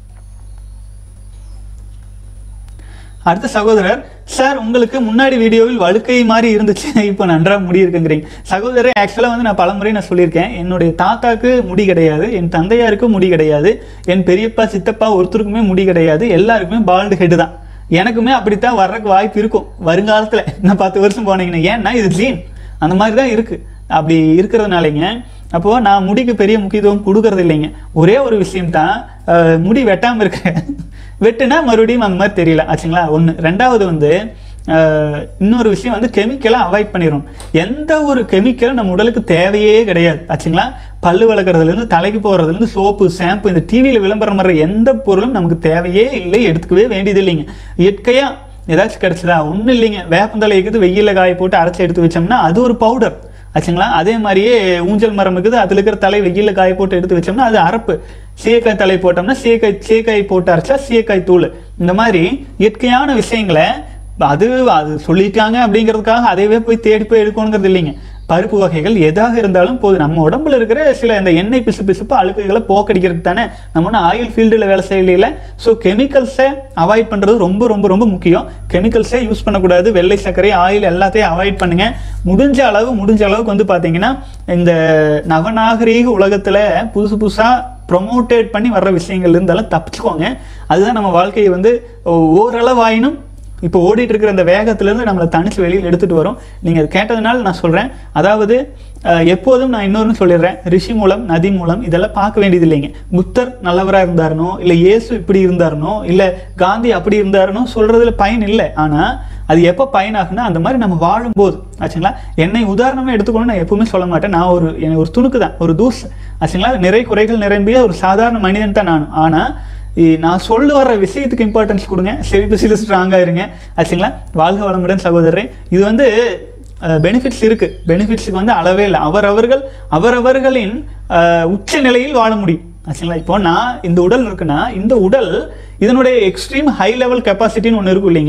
அடுத்த சகோதரர் சார் உங்களுக்கு முன்னாடி வீடியோவில் வழுக்கை மாதிரி இருந்துச்சு இப்போ நன்றா முடி இருக்குங்கிறீங்க சகோதரர் ஆக்சுவலாக வந்து நான் பலமுறை நான் சொல்லியிருக்கேன் என்னுடைய தாத்தாக்கு முடி கிடையாது என் தந்தையாருக்கு முடி கிடையாது என் பெரியப்பா சித்தப்பா ஒருத்தருக்குமே முடி கிடையாது எல்லாருக்குமே பால்டு ஹெட் தான் எனக்குமே அப்படித்தான் வர்றதுக்கு வாய்ப்பு இருக்கும் வருங்காலத்தில் இன்னும் பத்து வருஷம் போனீங்கன்னா ஏன்னா இது ஜீன் அந்த மாதிரி தான் இருக்கு அப்படி இருக்கிறதுனாலங்க அப்போ நான் முடிக்கு பெரிய முக்கியத்துவம் கொடுக்கறது இல்லைங்க ஒரே ஒரு விஷயம் தான் முடி வெட்டாம இருக்க வெட்டுனா மறுபடியும் அந்த மாதிரி தெரியல ஆச்சுங்களா ஒன்று ரெண்டாவது வந்து அஹ், இன்னொரு விஷயம் வந்து கெமிக்கலை அவாய்ட் பண்ணிடும் எந்த ஒரு கெமிக்கலும் நம்ம உடலுக்கு தேவையே கிடையாது ஆச்சுங்களா பல்லு வளர்க்குறதுலேருந்து தலைக்கு போகிறதுலேருந்து சோப்பு ஷாம்பு இந்த டிவியில் விளம்பரம் வர்ற எந்த பொருளும் நமக்கு தேவையே இல்லை எடுத்துக்கவே வேண்டியது இல்லைங்க இயற்கையாக ஏதாச்சும் கிடைச்சதா ஒன்றும் இல்லைங்க வேப்பந்தலை இருக்குது வெயிலில் காய போட்டு அரைச்சி எடுத்து வச்சோம்னா அது ஒரு பவுடர் ஆச்சுங்களா அதே மாதிரியே ஊஞ்சல் மரம் இருக்குது அதில் இருக்கிற தலை வெயிலில் காய போட்டு எடுத்து வச்சோம்னா அது அரப்பு சீயக்காய் தலை போட்டோம்னா சீயக்காய் சீயக்காய் போட்டு அரைச்சா சீயக்காய் தூள் இந்த மாதிரி இயற்கையான விஷயங்களை அது அது சொல்லிட்டாங்க அப்படிங்கிறதுக்காக அதையவே போய் தேடி போய் எடுக்கணுங்கிறது இல்லைங்க பருப்பு வகைகள் எதாக இருந்தாலும் போதும் நம்ம உடம்புல இருக்கிற சில இந்த எண்ணெய் பிசு பிசுப்பு அழுக்குகளை போக்கடிக்கிறது தானே நம்ம ஒன்றும் ஆயில் ஃபீல்டில் வேலை செய்யல ஸோ கெமிக்கல்ஸை அவாய்ட் பண்ணுறது ரொம்ப ரொம்ப ரொம்ப முக்கியம் கெமிக்கல்ஸே யூஸ் பண்ணக்கூடாது வெள்ளை சர்க்கரை ஆயில் எல்லாத்தையும் அவாய்ட் பண்ணுங்க முடிஞ்ச அளவு முடிஞ்ச அளவுக்கு வந்து பார்த்தீங்கன்னா இந்த நவநாகரீக உலகத்தில் புதுசு புதுசாக ப்ரொமோட்டேட் பண்ணி வர்ற விஷயங்கள்ல இருந்தெல்லாம் தப்பிச்சுக்கோங்க அதுதான் நம்ம வாழ்க்கையை வந்து ஓரளவாயினும் இப்போ ஓடிட்டு இருக்கிற அந்த வேகத்திலிருந்து நம்மளை தனிச்சு வெளியில் எடுத்துட்டு வரும் நீங்க அது கேட்டதுனால நான் சொல்றேன் அதாவது அஹ், எப்போதும் நான் இன்னொரு சொல்லிடுறேன் ரிஷி மூலம் நதி மூலம் இதெல்லாம் பார்க்க வேண்டியது இல்லைங்க புத்தர் நல்லவரா இருந்தாருனோ இல்ல இயேசு இப்படி இருந்தாருனோ இல்ல காந்தி அப்படி இருந்தாருனோ சொல்றதுல பயன் இல்லை ஆனா அது எப்போ பயனாகுன்னா அந்த மாதிரி நம்ம வாழும்போது ஆச்சுங்களா என்னை உதாரணமா எடுத்துக்கணும்னு நான் எப்பவுமே சொல்ல மாட்டேன் நான் ஒரு எனக்கு ஒரு துணுக்கு தான் ஒரு தூஸ் ஆச்சுங்களா நிறை குறைகள் நிரம்பிய ஒரு சாதாரண மனிதன் தான் நான் ஆனா இ- நான் சொல்ல வர்ற விஷயத்துக்கு இம்பார்ட்டன்ஸ் கொடுங்க செவிபசியில் ஸ்ட்ராங்காக இருங்க ஆச்சுங்களா வாழ்க வளமுடன் சகோதரரே இது வந்து பெனிஃபிட்ஸ் இருக்கு பெனிஃபிட்ஸுக்கு வந்து அளவே இல்லை அவரவர்கள் அவரவர்களின் அஹ், உச்ச நிலையில் வாழ முடியும் ஆச்சுங்களா இப்போ நான் இந்த உடல் இருக்குன்னா இந்த உடல் இதனுடைய எக்ஸ்ட்ரீம் ஹை லெவல் கெப்பாசிட்டின்னு ஒன்று இருக்கும் இல்லைங்களா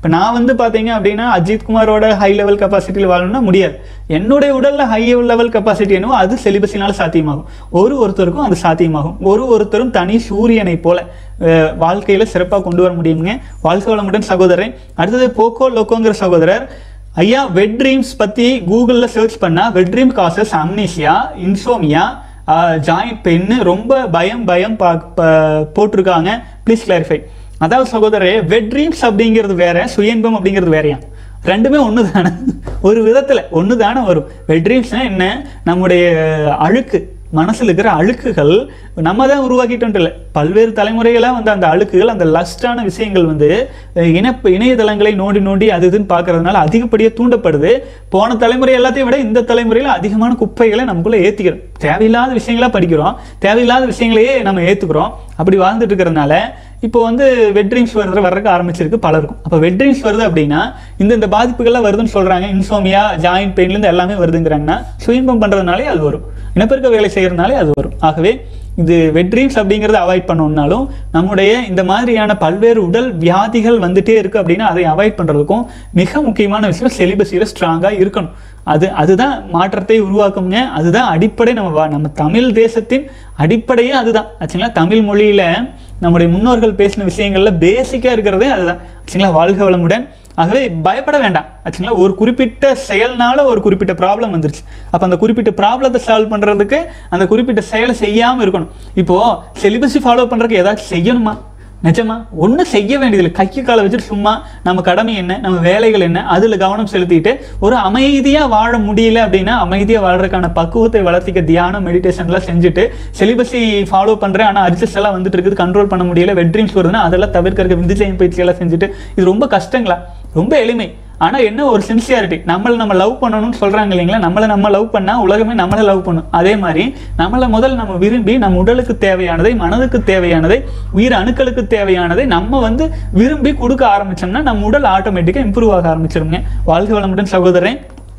இப்போ நான் வந்து பார்த்தீங்க அப்படின்னா அஜித் குமாரோட ஹை லெவல் கெப்பாசிட்டியில் வாழணும்னா முடியாது என்னுடைய உடல்ல ஹை லெவல் கெப்பாசிட்டி என்னவோ அது செலிபஸினால் சாத்தியமாகும் ஒரு ஒருத்தருக்கும் அது சாத்தியமாகும் ஒரு ஒருத்தரும் தனி சூரியனை போல அஹ், வாழ்க்கையில சிறப்பாக கொண்டு வர முடியுங்க வாழ்க்கை வளமுடன் சகோதரன் அடுத்தது போக்கோ லோக்கோங்கிற சகோதரர் ஐயா வெட் ட்ரீம்ஸ் பத்தி கூகுள்ல சர்ச் பண்ணா wet dream causes amnesia insomnia joint pain ரொம்ப பயம் பயம் பா- ப- போட்டிருக்காங்க ப்ளீஸ் கிளாரிஃபை அதாவது சகோதரரே வெட் ட்ரீம்ஸ் அப்படிங்கிறது வேற சுயன்பம் அப்படிங்கிறது வேறயா ரெண்டுமே ஒன்று தானே ஒரு விதத்தில் ஒன்று தானே வரும் வெட் ட்ரீம்ஸ்னா என்ன நம்முடைய அழுக்கு மனசில் இருக்கிற அழுக்குகள் நம்ம தான் உருவாக்கிட்டோம் இல்லை பல்வேறு தலைமுறைகளாக வந்து அந்த அழுக்குகள் அந்த லஸ்டான விஷயங்கள் வந்து அஹ், இணைப்பு இணையதளங்களை நோண்டி நோண்டி அது இதுன்னு பார்க்கறதுனால அதிகப்படியாக தூண்டப்படுது போன தலைமுறை எல்லாத்தையும் விட இந்த தலைமுறையில் அதிகமான குப்பைகளை நமக்குள்ளே ஏற்றிக்கிறோம் தேவையில்லாத விஷயங்களா படிக்கிறோம் தேவையில்லாத விஷயங்களையே நம்ம ஏற்றுக்கிறோம் அப்படி வாழ்ந்துட்டு இருக்கிறதுனால இப்போ வந்து வெட் ட்ரீம்ஸ் வருது வர்றதுக்கு ஆரம்பிச்சிருக்கு பலருக்கும் அப்போ வெட் ட்ரீம்ஸ் வருது அப்படின்னா இந்த இந்த பாதிப்புகள்லாம் வருதுன்னு சொல்றாங்க இன்சோமியா ஜாயிண்ட் பெயின்லேருந்து எல்லாமே வருதுங்கிறாங்கன்னா சுயம்பம் பண்றதுனாலே அது வரும் இனப்பெருக்க வேலை செய்யறதுனாலே அது வரும் ஆகவே இது வெட் ட்ரீம்ஸ் அப்படிங்கிறத அவாய்ட் பண்ணணும்னாலும் நம்முடைய இந்த மாதிரியான பல்வேறு உடல் வியாதிகள் வந்துட்டே இருக்கு அப்படின்னா அதை அவாய்ட் பண்றதுக்கும் மிக முக்கியமான விஷயம் செலிபஸியில் ஸ்ட்ராங்காக இருக்கணும் அது அதுதான் மாற்றத்தை உருவாக்குங்க அதுதான் அடிப்படை நம்ம வா- நம்ம தமிழ் தேசத்தின் அடிப்படையே அதுதான் ஆச்சுங்களா தமிழ் மொழியில நம்முடைய முன்னோர்கள் பேசின விஷயங்கள்ல பேசிக்கா இருக்கிறதே அதுதான் ஆச்சுங்களா வாழ்க வளமுடன் ஆகவே பயப்பட வேண்டாம் ஆச்சுங்களா ஒரு குறிப்பிட்ட செயல்னால ஒரு குறிப்பிட்ட ப்ராப்ளம் வந்துருச்சு அப்போ அந்த குறிப்பிட்ட ப்ராப்ளத்தை சால்வ் பண்றதுக்கு அந்த குறிப்பிட்ட செயலை செய்யாம இருக்கணும் இப்போ செலிபஸை ஃபாலோ பண்றதுக்கு ஏதாச்சும் செய்யணுமா நிஜமா ஒன்றும் செய்ய வேண்டியதில்லை கைக்கு காலை வச்சுட்டு சும்மா நம்ம கடமை என்ன நம்ம வேலைகள் என்ன அதில் கவனம் செலுத்திட்டு ஒரு அமைதியாக வாழ முடியல அப்படின்னா அமைதியாக வாழ்றதுக்கான பக்குவத்தை வளர்த்திக்க தியானம் மெடிடேஷன்லாம் செஞ்சுட்டு செலிபஸை ஃபாலோ பண்ணுறேன் ஆனால் அட்ஜஸ்ட் எல்லாம் வந்துட்டு இருக்குது கண்ட்ரோல் பண்ண முடியல வெட் ட்ரீம்ஸ் வருதுன்னா அதெல்லாம் தவிர்க்கறதுக்கு விந்துஜயம் பயிற்சி எல்லாம் செஞ்சுட்டு இது ரொம்ப கஷ்டங்களா ரொம்ப எளிமை ஆனா என்ன ஒரு சின்சியாரிட்டி நம்மளை நம்ம லவ் பண்ணணும்னு சொல்றாங்க இல்லைங்களா நம்மளை நம்ம லவ் பண்ணா உலகமே நம்மளை லவ் பண்ணும் அதே மாதிரி நம்மளை முதல்ல நம்ம விரும்பி நம்ம உடலுக்கு தேவையானதை மனதுக்கு தேவையானதை உயிர் அணுக்களுக்கு தேவையானதை நம்ம வந்து விரும்பி கொடுக்க ஆரம்பிச்சோம்னா நம்ம உடல் ஆட்டோமேட்டிக்காக இம்ப்ரூவ் ஆக ஆரம்பிச்சிருங்க வாழ்க்கை வளமுடன் சகோதரன்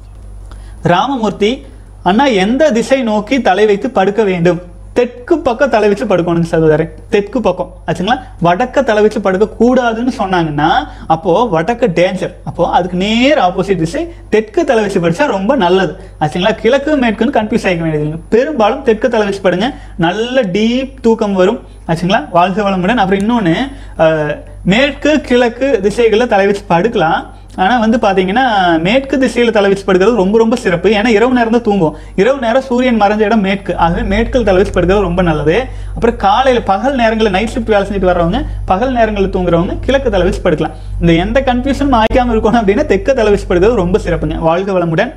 ராமமூர்த்தி அண்ணா எந்த திசை நோக்கி தலை வைத்து படுக்க வேண்டும் தெற்கு பக்கம் தலை வச்சு படுக்கணும் சகோதரன் தெற்கு பக்கம் ஆச்சுங்களா வடக்க தலை வச்சு படுக்க கூடாதுன்னு சொன்னாங்கன்னா அப்போ வடக்கு டேஞ்சர் அப்போ அதுக்கு நேர் ஆப்போசிட் திசை தெற்கு தலை வச்சு படிச்சா ரொம்ப நல்லது ஆச்சுங்களா கிழக்கு மேற்குன்னு கன்ஃபியூஸ் ஆகிக்க வேண்டியது பெரும்பாலும் தெற்கு தலை வச்சு படுங்க நல்ல டீப் தூக்கம் வரும் ஆச்சுங்களா வாழ்க வளமுடன் அப்புறம் இன்னொன்று மேற்கு கிழக்கு திசைகளில் தலை வச்சு படுக்கலாம் ஆனால் வந்து பார்த்தீங்கன்னா மேற்கு திசையில் தலை வச்சு படுக்கிறது ரொம்ப ரொம்ப சிறப்பு ஏன்னா இரவு நேரம் தான் தூங்குவோம் இரவு நேரம் சூரியன் மறைஞ்ச இடம் மேற்கு ஆகவே மேற்கில் தலை வச்சு படுக்கிறது ரொம்ப நல்லது அப்புறம் காலையில் பகல் நேரங்களில் நைட் ஷிஃப்ட் வேலை செஞ்சுட்டு வர்றவங்க பகல் நேரங்களில் தூங்குறவங்க கிழக்கு தலை வச்சு படுக்கலாம் இந்த எந்த கன்ஃபியூஷனும் ஆய்க்காமல் இருக்கணும் அப்படின்னா தெற்கு தலை வச்சு படுக்கிறது ரொம்ப சிறப்புங்க வாழ்க வளமுடன்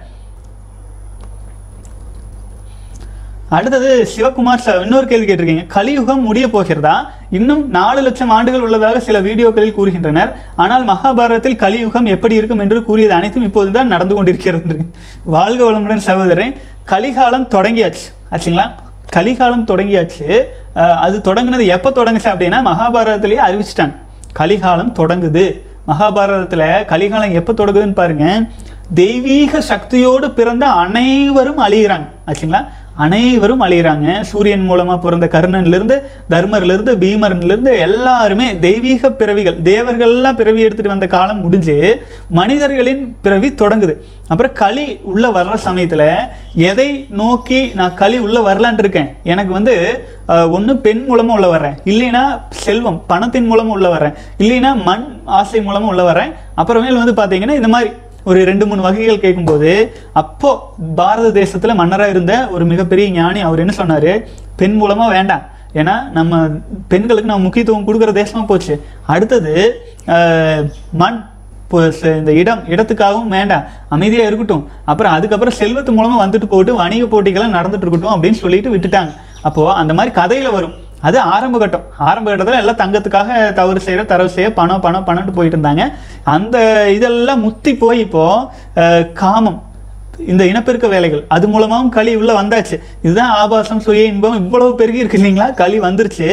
அடுத்தது சிவகுமார் சார் இன்னொரு கேள்வி கேட்டிருக்கீங்க கலியுகம் முடிய போகிறதா இன்னும் நாலு லட்சம் ஆண்டுகள் உள்ளதாக சில வீடியோக்களில் கூறுகின்றனர் ஆனால் மகாபாரதத்தில் கலியுகம் எப்படி இருக்கும் என்று கூறியது அனைத்தும் இப்போதுதான் நடந்து கொண்டிருக்கிறது வாழ்க வளமுடன் சகோதரன் கலிகாலம் தொடங்கியாச்சு ஆச்சுங்களா கலிகாலம் தொடங்கியாச்சு அஹ் அது தொடங்குனது எப்போ தொடங்குச்சு அப்படின்னா மகாபாரதத்திலேயே அறிவிச்சிட்டாங்க கலிகாலம் தொடங்குது மகாபாரதத்துல கலிகாலம் எப்போ தொடங்குதுன்னு பாருங்க தெய்வீக சக்தியோடு பிறந்த அனைவரும் அழிகிறாங்க ஆச்சுங்களா அனைவரும் அழிகிறாங்க சூரியன் மூலமா பிறந்த கர்ணன்ல இருந்து தர்மர்ல இருந்து பீமர்ல இருந்து எல்லாருமே தெய்வீக பிறவிகள் தேவர்கள்லாம் பிறவி எடுத்துட்டு வந்த காலம் முடிஞ்சு மனிதர்களின் பிறவி தொடங்குது அப்புறம் களி உள்ள வர்ற சமயத்துல எதை நோக்கி நான் களி உள்ள வரலான் இருக்கேன் எனக்கு வந்து ஒன்று பெண் மூலமா உள்ள வர்றேன் இல்லைன்னா செல்வம் பணத்தின் மூலமா உள்ள வர்றேன் இல்லைன்னா மண் ஆசை மூலமா உள்ள வர்றேன் அப்புறமேல் வந்து பாத்தீங்கன்னா இந்த மாதிரி ஒரு ரெண்டு மூணு வகைகள் கேட்கும்போது அப்போ பாரத தேசத்துல மன்னரா இருந்த ஒரு மிகப்பெரிய ஞானி அவர் என்ன சொன்னாரு பெண் மூலமா வேண்டாம் ஏன்னா நம்ம பெண்களுக்கு நம்ம முக்கியத்துவம் கொடுக்குற தேசமா போச்சு அடுத்தது ஆஹ், மண் இப்போ ச- இந்த இடம் இடத்துக்காகவும் வேண்டாம் அமைதியா இருக்கட்டும் அப்புறம் அதுக்கப்புறம் செல்வத்து மூலமா வந்துட்டு போட்டு வணிக போட்டிகள்லாம் நடந்துட்டு இருக்கட்டும் அப்படின்னு சொல்லிட்டு விட்டுட்டாங்க அப்போ அந்த மாதிரி கதையில வரும் அது ஆரம்ப கட்டம் ஆரம்ப கட்டத்தில் எல்லாம் தங்கத்துக்காக தவறு செய்யற தரவு செய்ய பணம் பணம் பணம்ட்டு போயிட்டு இருந்தாங்க அந்த இதெல்லாம் முத்தி போய் இப்போ அஹ், காமம் இந்த இனப்பெருக்க வேலைகள் அது மூலமாவும் களி உள்ள வந்தாச்சு இதுதான் ஆபாசம் சுய இன்பம் இவ்வளவு பெருகி இருக்கு இல்லைங்களா களி வந்துருச்சு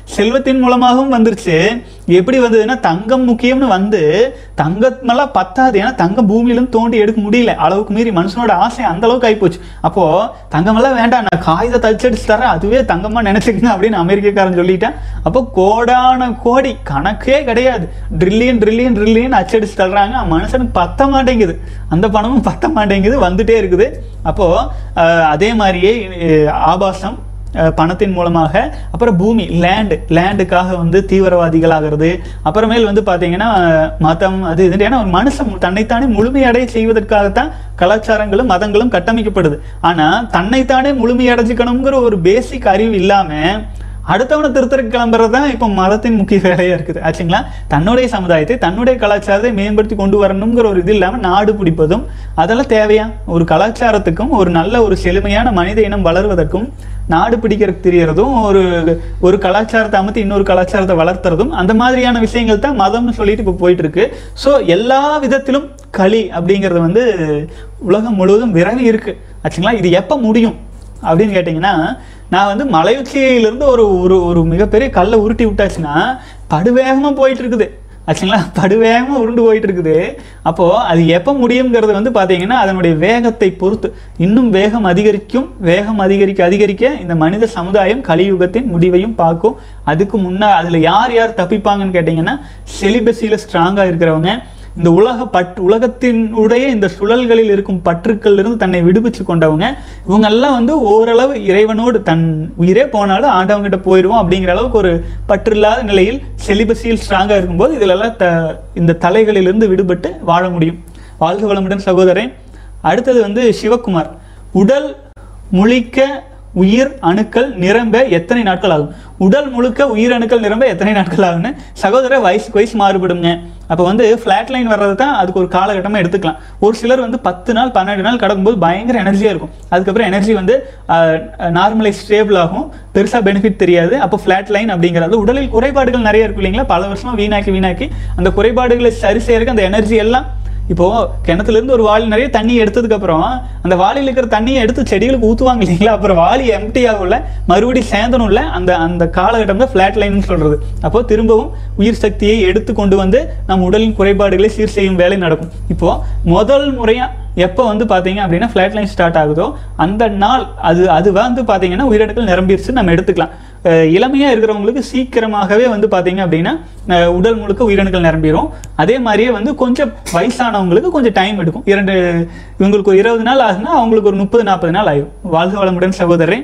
செல்வத்தின் மூலமாகவும் வந்துருச்சு எப்படி வந்ததுன்னா தங்கம் முக்கியம்னு வந்து தங்கமெல்லாம் பத்தாது ஏன்னா தங்கம் பூமியிலும் தோண்டி எடுக்க முடியல அளவுக்கு மீறி மனுஷனோட ஆசை அந்த அளவுக்கு ஆயிப்போச்சு அப்போ தங்கமெல்லாம் வேண்டாம் நான் காகித தச்சடிச்சு தரேன் அதுவே தங்கமா நினைச்சுக்கங்க அப்படின்னு அமெரிக்கக்காரன் சொல்லிட்டேன் அப்போ கோடான கோடி கணக்கே கிடையாது ட்ரில்லியன் ட்ரில்லியன் ட்ரில்லியன் அச்சடிச்சு தள்ளுறாங்க மனுஷனுக்கு பத்த மாட்டேங்குது அந்த பணமும் பத்த மாட்டேங்குது வந்துட்டே இருக்குது அப்போ அஹ், அதே மாதிரியே அஹ், ஆபாசம் அஹ், பணத்தின் மூலமாக அப்புறம் பூமி லேண்டு லேண்டுக்காக வந்து தீவிரவாதிகள் ஆகிறது அப்புறமேல் வந்து பார்த்தீங்கன்னா அஹ், மதம் அது இது ஏன்னா ஒரு மனுஷன் தன்னைத்தானே முழுமையடைய செய்வதற்காகத்தான் கலாச்சாரங்களும் மதங்களும் கட்டமைக்கப்படுது ஆனா தன்னைத்தானே முழுமையடைஞ்சுக்கணுங்கிற ஒரு பேசிக் அறிவு இல்லாம அடுத்தவனை திருத்தருக்கு கிளம்புறது தான் இப்போ மதத்தின் முக்கிய வேலையா இருக்குது ஆச்சுங்களா தன்னுடைய சமுதாயத்தை தன்னுடைய கலாச்சாரத்தை மேம்படுத்தி கொண்டு வரணுங்கிற ஒரு இது இல்லாமல் நாடு பிடிப்பதும் அதெல்லாம் தேவையா ஒரு கலாச்சாரத்துக்கும் ஒரு நல்ல ஒரு செழுமையான மனித இனம் வளர்வதற்கும் நாடு பிடிக்கிறதுக்கு தெரியறதும் ஒரு ஒரு கலாச்சாரத்தை அமைத்து இன்னொரு கலாச்சாரத்தை வளர்த்துறதும் அந்த மாதிரியான விஷயங்கள் தான் மதம்னு சொல்லிட்டு இப்போ போயிட்டு இருக்கு ஸோ எல்லா விதத்திலும் களி அப்படிங்கிறது வந்து உலகம் முழுவதும் விரவி இருக்கு ஆச்சுங்களா இது எப்போ முடியும் அப்படின்னு கேட்டிங்கன்னா நான் வந்து மலை உச்சியிலிருந்து ஒரு ஒரு ஒரு மிகப்பெரிய கல்லை உருட்டி விட்டாச்சுன்னா படுவேகமாக போயிட்டு இருக்குது ஆச்சுங்களா படுவேகமாக உருண்டு போயிட்டு இருக்குது அப்போது அது எப்போ முடியுங்கிறது வந்து பார்த்தீங்கன்னா அதனுடைய வேகத்தை பொறுத்து இன்னும் வேகம் அதிகரிக்கும் வேகம் அதிகரிக்க அதிகரிக்க இந்த மனித சமுதாயம் கலியுகத்தின் முடிவையும் பார்க்கும் அதுக்கு முன்னா அதில் யார் யார் தப்பிப்பாங்கன்னு கேட்டிங்கன்னா செலிபஸியில் ஸ்ட்ராங்காக இருக்கிறவங்க இந்த உலக பட் உலகத்தினுடைய இந்த சுழல்களில் இருக்கும் பற்றுக்கள் இருந்து தன்னை விடுவிச்சு கொண்டவங்க இவங்க எல்லாம் வந்து ஓரளவு இறைவனோடு தன் உயிரே போனாலும் ஆண்டவங்கிட்ட போயிடுவோம் அப்படிங்கிற அளவுக்கு ஒரு பற்றில்லாத நிலையில் செலிபஸியில் ஸ்ட்ராங்காக இருக்கும்போது இதிலெல்லாம் த இந்த தலைகளிலிருந்து விடுபட்டு வாழ முடியும் வாழ்க வளமுடன் சகோதரன் அடுத்தது வந்து சிவகுமார் உடல் முழிக்க உயிர் அணுக்கள் நிரம்ப எத்தனை நாட்கள் ஆகும் உடல் முழுக்க உயிர் அணுக்கள் நிரம்ப எத்தனை நாட்கள் ஆகும்னு சகோதர வயசுக்கு வயசு மாறுபடுங்க அப்போ வந்து ஃப்ளாட் லைன் வர்றது தான் அதுக்கு ஒரு காலகட்டமாக எடுத்துக்கலாம் ஒரு சிலர் வந்து பத்து நாள் பன்னெண்டு நாள் கடக்கும்போது பயங்கர எனர்ஜியாக இருக்கும் அதுக்கப்புறம் எனர்ஜி வந்து நார்மலைஸ் ஸ்டேபிள் ஆகும் பெருசாக பெனிஃபிட் தெரியாது அப்போ ஃப்ளாட் லைன் அப்படிங்கிறது உடலில் குறைபாடுகள் நிறைய இருக்கும் இல்லைங்களா பல வருஷமா வீணாக்கி வீணாக்கி அந்த குறைபாடுகளை சரி செய்யறதுக்கு அந்த எனர்ஜி எல்லாம் இப்போ கிணத்துல இருந்து ஒரு வாளி நிறைய தண்ணி எடுத்ததுக்கு அப்புறம் அந்த வாளியில் இருக்கிற தண்ணியை எடுத்து செடிகளுக்கு ஊத்துவாங்க இல்லைங்களா அப்புறம் வாளி எம்டி ஆகும்ல மறுபடியும் சேர்ந்தனும்ல அந்த அந்த காலகட்டம் தான் ஃபிளாட் லைன் சொல்றது அப்போ திரும்பவும் உயிர் சக்தியை எடுத்து கொண்டு வந்து நம் உடலின் குறைபாடுகளை சீர் செய்யும் வேலை நடக்கும் இப்போ முதல் முறையா எப்போ வந்து பார்த்தீங்க அப்படின்னா ஃப்ளாட் லைன் ஸ்டார்ட் ஆகுதோ அந்த நாள் அது அது வந்து பார்த்தீங்கன்னா உயிரணுக்கள் நிரம்பிருச்சு நம்ம எடுத்துக்கலாம் அஹ் இளமையா இருக்கிறவங்களுக்கு சீக்கிரமாகவே வந்து பார்த்தீங்க அப்படின்னா அஹ் உடல் முழுக்க உயிரணுக்கள் நிரம்பிடும் அதே மாதிரியே வந்து கொஞ்சம் வயசானவங்களுக்கு கொஞ்சம் டைம் எடுக்கும் இரண்டு இவங்களுக்கு ஒரு இருபது நாள் ஆகுனா அவங்களுக்கு ஒரு முப்பது நாற்பது நாள் ஆகும் வாழ்க வளமுடன் சகோதரன்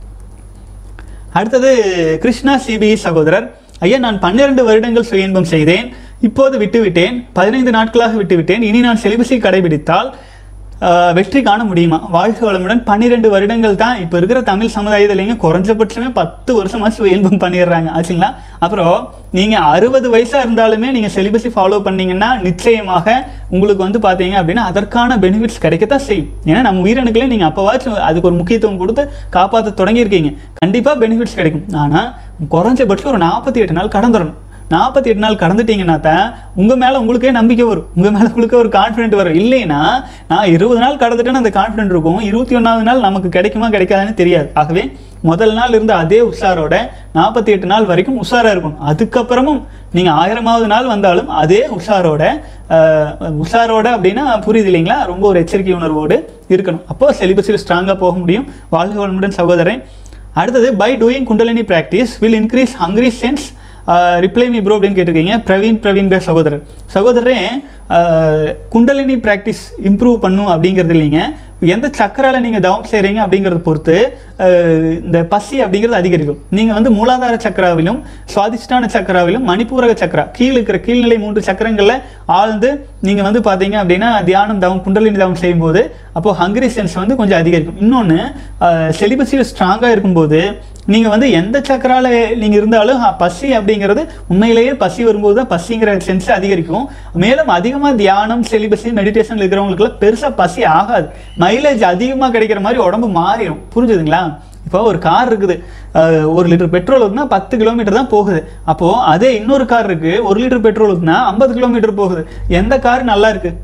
அடுத்தது கிருஷ்ணா சிபிஇ சகோதரர் ஐயா நான் பன்னிரண்டு வருடங்கள் சுய இன்பம் செய்தேன் இப்போது விட்டுவிட்டேன் பதினைந்து நாட்களாக விட்டுவிட்டேன் இனி நான் செலிபஸை கடைபிடித்தால் ஆஹ், வெற்றி காண முடியுமா வாழ்க வளமுடன் பன்னிரெண்டு வருடங்கள் தான் இப்போ இருக்கிற தமிழ் சமுதாயத்துலேங்க குறைஞ்சபட்சமே பத்து வருஷமா சுய இன்பம் பண்ணிடுறாங்க ஆச்சுங்களா அப்புறம் நீங்கள் அறுபது வயசாக இருந்தாலுமே நீங்கள் செலிபஸை ஃபாலோ பண்ணீங்கன்னா நிச்சயமாக உங்களுக்கு வந்து பார்த்தீங்க அப்படின்னா அதற்கான பெனிஃபிட்ஸ் கிடைக்கத்தான் செய்யும் ஏன்னா நம்ம உயிரணுக்களே நீங்கள் அப்போவாச்சும் அதுக்கு ஒரு முக்கியத்துவம் கொடுத்து காப்பாற்ற தொடங்கியிருக்கீங்க கண்டிப்பாக பெனிஃபிட்ஸ் கிடைக்கும் ஆனால் குறைஞ்சபட்சம் ஒரு நாற்பத்தி எட்டு நாள் கடந்துடணும் நாற்பத்தி எட்டு நாள் கடந்துட்டீங்கன்னா தான் உங்கள் மேலே உங்களுக்கே நம்பிக்கை வரும் உங்கள் மேலே உங்களுக்கு ஒரு கான்ஃபிடென்ட் வரும் இல்லைன்னா நான் இருபது நாள் கடந்துட்டேன்னு அந்த கான்ஃபிடென்ட் இருக்கும் இருபத்தி ஒன்றாவது நாள் நமக்கு கிடைக்குமா கிடைக்காதுன்னு தெரியாது ஆகவே முதல் நாள் இருந்த அதே உஷாரோட நாற்பத்தி எட்டு நாள் வரைக்கும் உஷாரா இருக்கணும் அதுக்கப்புறமும் நீங்கள் ஆயிரமாவது நாள் வந்தாலும் அதே உஷாரோட ஆஹ், உஷாரோட அப்படின்னா புரியுது இல்லைங்களா ரொம்ப ஒரு எச்சரிக்கை உணர்வோடு இருக்கணும் அப்போ செலிபஸில் ஸ்ட்ராங்காக போக முடியும் வாழ்க வளமுடன் சகோதரன் அடுத்தது by doing kundalini practice will increase hungry sense reply me bro அப்படின்னு கேட்டிருக்கீங்க பிரவீன் பிரவீன் பேர் சகோதரர் சகோதரரே ஆஹ், குண்டலினி ப்ராக்டிஸ் இம்ப்ரூவ் பண்ணும் அப்படிங்கிறது இல்லைங்க எந்த சக்கரால நீங்க தவம் செய்றீங்க அப்படிங்கறத பொறுத்து ஆஹ், இந்த பசி அப்படிங்கிறது அதிகரிக்கும் நீங்க வந்து மூலாதார சக்கராவிலும் சுவாதிஷ்டான சக்கராவிலும் மணிப்பூரக சக்கரா கீழ் இருக்கிற கீழ்நிலை மூன்று சக்கரங்கள்ல ஆழ்ந்து நீங்க வந்து பாத்தீங்க அப்படின்னா தியானம் தவம் குண்டலினி தவம் செய்யும்போது அப்போ ஹங்கரி சென்ஸ் வந்து கொஞ்சம் அதிகரிக்கும் இன்னொன்று செலிபஸில் ஸ்ட்ராங்காக இருக்கும்போது நீங்கள் வந்து எந்த சக்கரால நீங்கள் இருந்தாலும் அஹ், பசி அப்படிங்கிறது உண்மையிலேயே பசி வரும்போது தான் பசிங்கிற சென்ஸ் அதிகரிக்கும் மேலும் அதிகமாக தியானம் செலிபஸி மெடிடேஷன் இருக்கிறவங்களுக்குலாம் பெருசாக பசி ஆகாது மைலேஜ் அதிகமாக கிடைக்கிற மாதிரி உடம்பு மாறிடும் புரிஞ்சுதுங்களா இப்போ ஒரு கார் இருக்குது அஹ், ஒரு லிட்டர் பெட்ரோல் ஊற்றினா பத்து கிலோமீட்டர் தான் போகுது அப்போது அதே இன்னொரு கார் இருக்குது ஒரு லிட்டர் பெட்ரோல் ஊற்றினா ஐம்பது கிலோமீட்டர் போகுது எந்த கார் நல்லா இருக்குது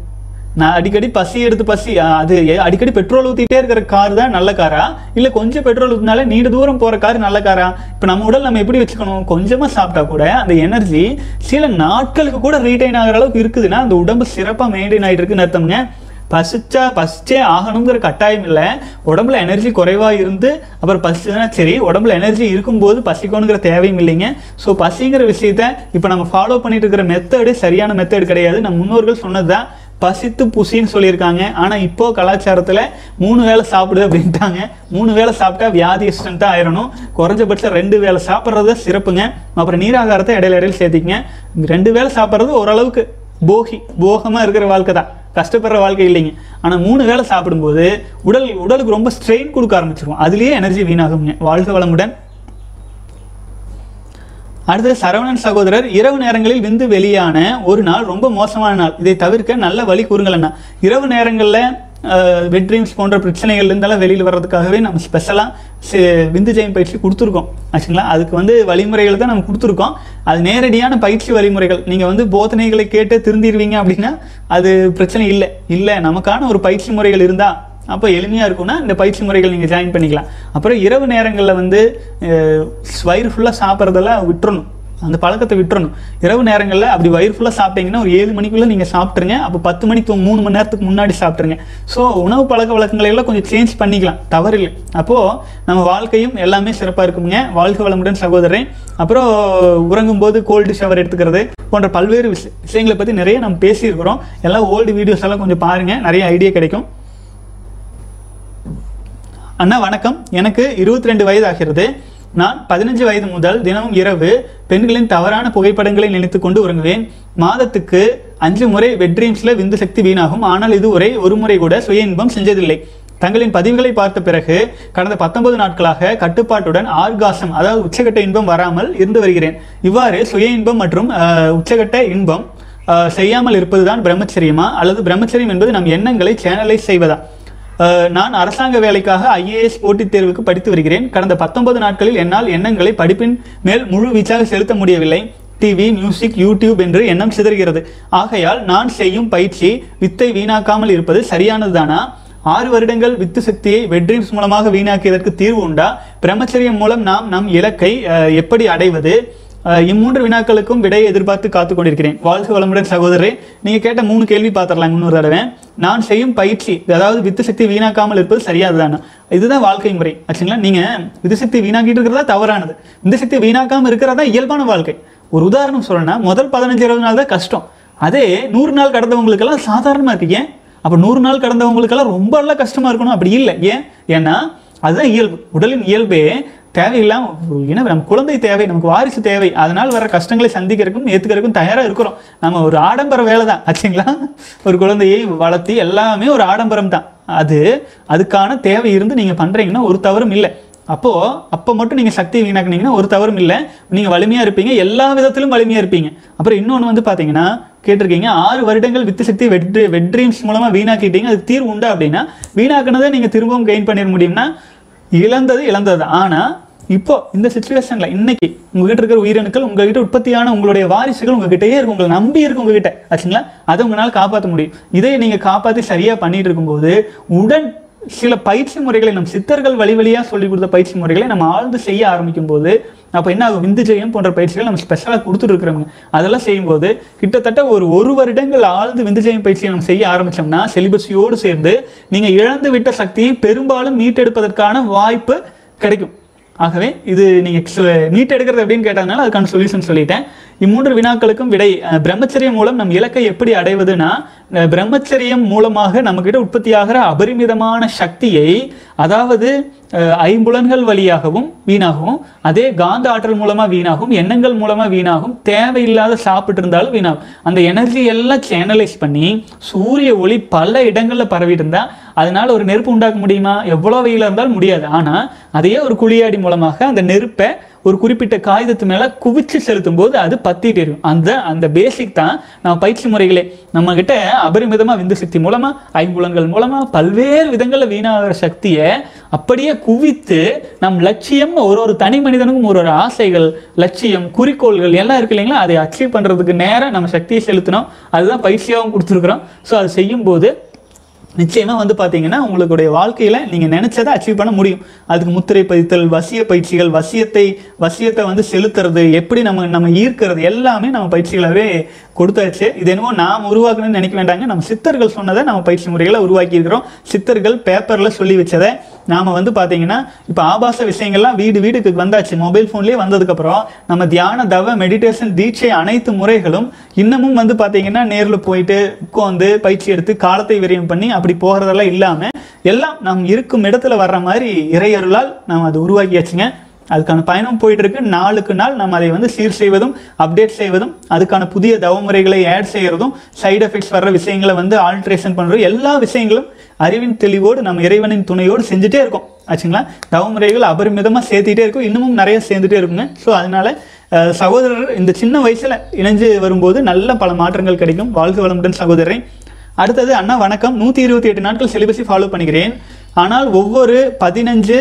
நான் அடிக்கடி பசி எடுத்து பசி அஹ், அது எ- அடிக்கடி பெட்ரோல் ஊத்திட்டே இருக்கிற கார் தான் நல்ல காரா இல்ல கொஞ்சம் பெட்ரோல் ஊத்தினாலே நீண்ட தூரம் போற கார் நல்ல காரா இப்ப நம்ம உடல் நம்ம எப்படி வச்சுக்கணும் கொஞ்சமா சாப்பிட்டா கூட அந்த எனர்ஜி சில நாட்களுக்கு கூட ரீடைன் ஆகிற அளவுக்கு இருக்குதுன்னா அந்த உடம்பு சிறப்பா மெயின்டைன் ஆயிட்டு இருக்குன்னு அர்த்தம்ங்க பசிச்சா பசிச்சே ஆகணுங்கிற கட்டாயம் இல்லை உடம்புல எனர்ஜி குறைவா இருந்து அப்புறம் பசிச்சுன்னா சரி உடம்புல எனர்ஜி இருக்கும்போது பசிக்கணுங்கிற தேவையும் இல்லைங்க ஸோ பசிங்கிற விஷயத்த இப்போ நம்ம ஃபாலோ பண்ணிட்டு இருக்கிற மெத்தடு சரியான மெத்தட் கிடையாது நம்ம முன்னோர்கள் சொன்னதுதான் பசித்து புசின்னு சொல்லியிருக்காங்க ஆனா இப்போ கலாச்சாரத்துல மூணு வேளை சாப்பிடு அப்படின்ட்டாங்க மூணு வேளை சாப்பிட்டா வியாதி தான் ஆயிரணும் குறைஞ்சபட்சம் ரெண்டு வேளை சாப்பிட்றது சிறப்புங்க அப்புறம் நீராகாரத்தை இடையில இடையில சேர்த்திக்கங்க ரெண்டு வேளை சாப்பிட்றது ஓரளவுக்கு போகி போகமா இருக்கிற வாழ்க்கை தான் கஷ்டப்படுற வாழ்க்கை இல்லைங்க ஆனா மூணு வேளை சாப்பிடும்போது உடல் உடலுக்கு ரொம்ப ஸ்ட்ரெயின் கொடுக்க ஆரம்பிச்சிருவோம் அதுலயே எனர்ஜி வீணாகுங்க வாழ்க வளமுடன் அடுத்தது சரவணன் சகோதரர் இரவு நேரங்களில் விந்து வெளியான ஒரு நாள் ரொம்ப மோசமான நாள் இதை தவிர்க்க நல்ல வழி கூறுங்கள் அண்ணா இரவு நேரங்களில் வெட் ட்ரீம்ஸ் போன்ற பிரச்சனைகள் இருந்தாலும் வெளியில் வர்றதுக்காகவே நம்ம ஸ்பெஷலாக விந்து ஜெயம் பயிற்சி கொடுத்துருக்கோம் ஆச்சுங்களா அதுக்கு வந்து வழிமுறைகள் தான் நம்ம கொடுத்துருக்கோம் அது நேரடியான பயிற்சி வழிமுறைகள் நீங்கள் வந்து போதனைகளை கேட்டு திருந்திடுவீங்க அப்படின்னா அது பிரச்சனை இல்லை இல்லை நமக்கான ஒரு பயிற்சி முறைகள் இருந்தால் அப்போ எளிமையாக இருக்கும்னா இந்த பயிற்சி முறைகள் நீங்கள் ஜாயின் பண்ணிக்கலாம் அப்புறம் இரவு நேரங்களில் வந்து அஹ், வயிறு ஃபுல்லாக சாப்பிட்றதெல்லாம் விட்டுறணும் அந்த பழக்கத்தை விட்டுறணும் இரவு நேரங்களில் அப்படி வயிறு ஃபுல்லாக சாப்பிட்டீங்கன்னா ஒரு ஏழு மணிக்குள்ளே நீங்கள் சாப்பிட்ருங்க அப்போ பத்து மணிக்கு மூணு மணி நேரத்துக்கு முன்னாடி சாப்பிட்ருங்க ஸோ உணவு பழக்க வழக்கங்களை எல்லாம் கொஞ்சம் சேஞ்ச் பண்ணிக்கலாம் தவறில்லை அப்போது நம்ம வாழ்க்கையும் எல்லாமே சிறப்பாக இருக்குங்க வாழ்க்கை வளமுடன் சகோதரன் அப்புறம் உறங்கும்போது கோல்டு ஷவர் எடுத்துக்கிறது போன்ற பல்வேறு விஷய விஷயங்களை பற்றி நிறைய நம்ம பேசியிருக்கிறோம் எல்லாம் ஓல்டு வீடியோஸ் எல்லாம் கொஞ்சம் பாருங்கள் நிறைய ஐடியா கிடைக்கும் அண்ணா வணக்கம் எனக்கு இருபத்தி ரெண்டு வயது ஆகிறது நான் பதினஞ்சு வயது முதல் தினமும் இரவு பெண்களின் தவறான புகைப்படங்களை நினைத்துக் கொண்டு உறங்குவேன் மாதத்துக்கு அஞ்சு முறை வெட்ரீம்ஸ்ல விந்து சக்தி வீணாகும் ஆனால் இதுவரை ஒரு முறை கூட சுய இன்பம் செஞ்சதில்லை தங்களின் பதிவுகளை பார்த்த பிறகு கடந்த பத்தொன்பது நாட்களாக கட்டுப்பாட்டுடன் ஆர்காசம் அதாவது உச்சகட்ட இன்பம் வராமல் இருந்து வருகிறேன் இவ்வாறு சுய இன்பம் மற்றும் அஹ், உச்சகட்ட இன்பம் அஹ், செய்யாமல் இருப்பதுதான் பிரம்மச்சரியமா அல்லது பிரம்மச்சரியம் என்பது நம் எண்ணங்களை சேனலைஸ் செய்வதா அஹ், நான் அரசாங்க வேலைக்காக ஐஏஎஸ் போட்டித் தேர்வுக்கு படித்து வருகிறேன் கடந்த பத்தொன்பது நாட்களில் என்னால் எண்ணங்களை படிப்பின் மேல் முழு வீச்சாக செலுத்த முடியவில்லை டிவி மியூசிக் யூடியூப் என்று எண்ணம் சிதறுகிறது ஆகையால் நான் செய்யும் பயிற்சி வித்தை வீணாக்காமல் இருப்பது சரியானதுதானா ஆறு வருடங்கள் வித்து சக்தியை வெட்ரீம்ஸ் மூலமாக வீணாக்கியதற்கு தீர்வு உண்டா பிரம்மச்சரியம் மூலம் நாம் நம் இலக்கை அஹ், எப்படி அடைவது அஹ், இம்மூன்று வினாக்களுக்கும் விடையை எதிர்பார்த்து காத்துக் கொண்டிருக்கிறேன் வாழ்க வளமுடன் சகோதரரே நீங்க கேட்ட மூணு கேள்வி பார்த்துடலாம் இன்னொரு தடவை நான் செய்யும் பயிற்சி அதாவது வித்து சக்தி வீணாக்காமல் இருப்பது சரியாதுதானே இதுதான் வாழ்க்கை முறை ஆச்சுங்களா நீங்க வித்து சக்தி வீணாக்கிட்டு இருக்கிறதா தவறானது வித்து சக்தி வீணாக்காம இருக்கிறதா இயல்பான வாழ்க்கை ஒரு உதாரணம் சொல்லணும்னா முதல் பதினஞ்சு இருபது நாள் தான் கஷ்டம் அதே நூறு நாள் கடந்தவங்களுக்கெல்லாம் சாதாரணமா இருக்கு ஏன் அப்ப நூறு நாள் கடந்தவங்களுக்கெல்லாம் ரொம்ப எல்லாம் கஷ்டமா இருக்கணும் அப்படி இல்லை ஏன் ஏன்னா அதுதான் இயல்பு உடலின் இயல்பே தேவையில்லாம ஒரு இன நம்ம குழந்தை தேவை நமக்கு வாரிசு தேவை அதனால் வர கஷ்டங்களை சந்திக்கிறதுக்கும் ஏத்துக்கிறதுக்கும் தயாரா இருக்கிறோம் நம்ம ஒரு ஆடம்பர வேலை தான் ஆச்சுங்களா ஒரு குழந்தையை வளர்த்தி எல்லாமே ஒரு ஆடம்பரம் தான் அது அதுக்கான தேவை இருந்து நீங்க பண்றீங்கன்னா ஒரு தவறும் இல்லை அப்போ அப்போ மட்டும் நீங்க சக்தி வீணாக்குனீங்கன்னா ஒரு தவறும் இல்லை நீங்க வலிமையா இருப்பீங்க எல்லா விதத்திலும் வலிமையா இருப்பீங்க அப்புறம் இன்னொன்று வந்து பாத்தீங்கன்னா கேட்டிருக்கீங்க ஆறு வருடங்கள் வித்து சக்தி வெட் வெட்ரீம்ஸ் மூலமா வீணாக்கிட்டீங்க அதுக்கு தீர்வு உண்டா அப்படின்னா வீணாக்குனதை நீங்க திரும்பவும் கெயின் பண்ணிட முடியும்னா இழந்தது இழந்தது ஆனா இப்போ இந்த சுச்சுவேஷன்ல இன்னைக்கு உங்ககிட்ட இருக்கிற உயிரணுக்கள் உங்ககிட்ட உற்பத்தியான உங்களுடைய வாரிசுகள் உங்ககிட்டயே இருக்கு உங்களை நம்பி இருக்கு உங்ககிட்ட ஆச்சுங்களா அதை உங்களால காப்பாற்ற முடியும் இதை நீங்க காப்பாத்தி சரியா பண்ணிட்டு இருக்கும்போது உடன் சில பயிற்சி முறைகளை நம் சித்தர்கள் வழி வழியா சொல்லி கொடுத்த பயிற்சி முறைகளை நம்ம ஆழ்ந்து செய்ய ஆரம்பிக்கும் போது அப்போ என்ன ஆகும் விந்து ஜெயம் போன்ற பயிற்சிகள் நம்ம ஸ்பெஷலாக கொடுத்துட்டு இருக்கிறவங்க அதெல்லாம் செய்யும்போது கிட்டத்தட்ட ஒரு ஒரு வருடங்கள் ஆழ்ந்து விந்து ஜெயம் பயிற்சியை நம்ம செய்ய ஆரம்பிச்சோம்னா செலிபஸியோடு சேர்ந்து நீங்க இழந்து விட்ட சக்தியை பெரும்பாலும் மீட்டெடுப்பதற்கான வாய்ப்பு கிடைக்கும் ஆகவே இது நீங்க நீட் எடுக்கிறது எப்படின்னு கேட்டதுனால அதுக்கான சொல்யூஷன் சொல்லிட்டேன் இம்மூன்று வினாக்களுக்கும் விடை அஹ், பிரம்மச்சரியம் மூலம் நம் இலக்கை எப்படி அடைவதுன்னா அஹ், பிரம்மச்சரியம் மூலமாக நம்மகிட்ட உற்பத்தியாகிற அபரிமிதமான சக்தியை அதாவது அஹ், ஐம்புலன்கள் வழியாகவும் வீணாகும் அதே காந்த ஆற்றல் மூலமா வீணாகும் எண்ணங்கள் மூலமா வீணாகும் தேவையில்லாத சாப்பிட்டு இருந்தாலும் வீணாகும் அந்த எனர்ஜி எல்லாம் சேனலைஸ் பண்ணி சூரிய ஒளி பல இடங்கள்ல பரவிட்டு இருந்தா அதனால ஒரு நெருப்பு உண்டாக்க முடியுமா எவ்வளவு வெயிலா இருந்தாலும் முடியாது ஆனா அதையே ஒரு குழியாடி மூலமாக அந்த நெருப்பை ஒரு குறிப்பிட்ட காகிதத்து மேல குவிச்சு செலுத்தும் போது அது பத்திட்டு இருக்கும் அந்த அந்த பேசிக் தான் நம்ம பயிற்சி முறைகளே நம்ம கிட்ட அபரிமிதமா விந்து சக்தி மூலமா ஐம்புலன்கள் மூலமா பல்வேறு விதங்கள்ல வீணாகிற சக்தியை அப்படியே குவித்து நம் லட்சியம் ஒரு ஒரு தனி மனிதனுக்கும் ஒரு ஒரு ஆசைகள் லட்சியம் குறிக்கோள்கள் எல்லாம் இருக்கு இல்லைங்களா அதை அச்சீவ் பண்றதுக்கு நேரம் நம்ம சக்தியை செலுத்தினோம் அதுதான் பயிற்சியாகவும் கொடுத்துருக்குறோம் ஸோ அது செய்யும்போது நிச்சயமா வந்து பாத்தீங்கன்னா உங்களுடைய வாழ்க்கையில நீங்க நினைச்சதை அச்சீவ் பண்ண முடியும் அதுக்கு முத்திரை பதித்தல் வசிய பயிற்சிகள் வசியத்தை வசியத்தை வந்து செலுத்துறது எப்படி நம்ம நம்ம ஈர்க்கிறது எல்லாமே நம்ம பயிற்சிகளாவே கொடுத்தாச்சு இது என்னமோ நாம் உருவாக்கணும்னு நினைக்க வேண்டாங்க நம்ம சித்தர்கள் சொன்னதை நம்ம பயிற்சி முறைகளை உருவாக்கி இருக்கிறோம் சித்தர்கள் பேப்பர்ல சொல்லி வச்சதை நாம வந்து பாத்தீங்கன்னா இப்போ ஆபாச விஷயங்கள்லாம் வீடு வீடுக்கு வந்தாச்சு மொபைல் ஃபோன்லேயே வந்ததுக்கப்புறம் நம்ம தியான தவ மெடிடேஷன் தீட்சை அனைத்து முறைகளும் இன்னமும் வந்து பாத்தீங்கன்னா நேரில் போயிட்டு உட்காந்து பயிற்சி எடுத்து காலத்தை விரயம் பண்ணி அப்படி போகிறதெல்லாம் இல்லாமல் எல்லாம் நம் இருக்கும் இடத்துல வர்ற மாதிரி இறையருளால் நாம் அதை உருவாக்கியாச்சுங்க அதுக்கான பயணம் போயிட்டு இருக்கு நாளுக்கு நாள் நம்ம அதை வந்து சீர் செய்வதும் அப்டேட் செய்வதும் அதுக்கான புதிய தவமுறைகளை ஆட் செய்யறதும் சைடு எஃபெக்ட்ஸ் வர்ற விஷயங்களை வந்து ஆல்ட்ரேஷன் பண்றதும் எல்லா விஷயங்களும் அறிவின் தெளிவோடு நம்ம இறைவனின் துணையோடு செஞ்சுட்டே இருக்கோம் ஆச்சுங்களா தவமுறைகள் அபரிமிதமாக சேர்த்துட்டே இருக்கும் இன்னமும் நிறைய சேர்ந்துட்டே இருக்குங்க ஸோ அதனால அஹ், சகோதரர் இந்த சின்ன வயசுல இணைஞ்சு வரும்போது நல்ல பல மாற்றங்கள் கிடைக்கும் வாழ்க வளமுடன் சகோதரரை அடுத்தது அண்ணா வணக்கம் நூற்றி இருபத்தி எட்டு நாட்கள் சிலிபஸை ஃபாலோ பண்ணுகிறேன் ஆனால் ஒவ்வொரு பதினஞ்சு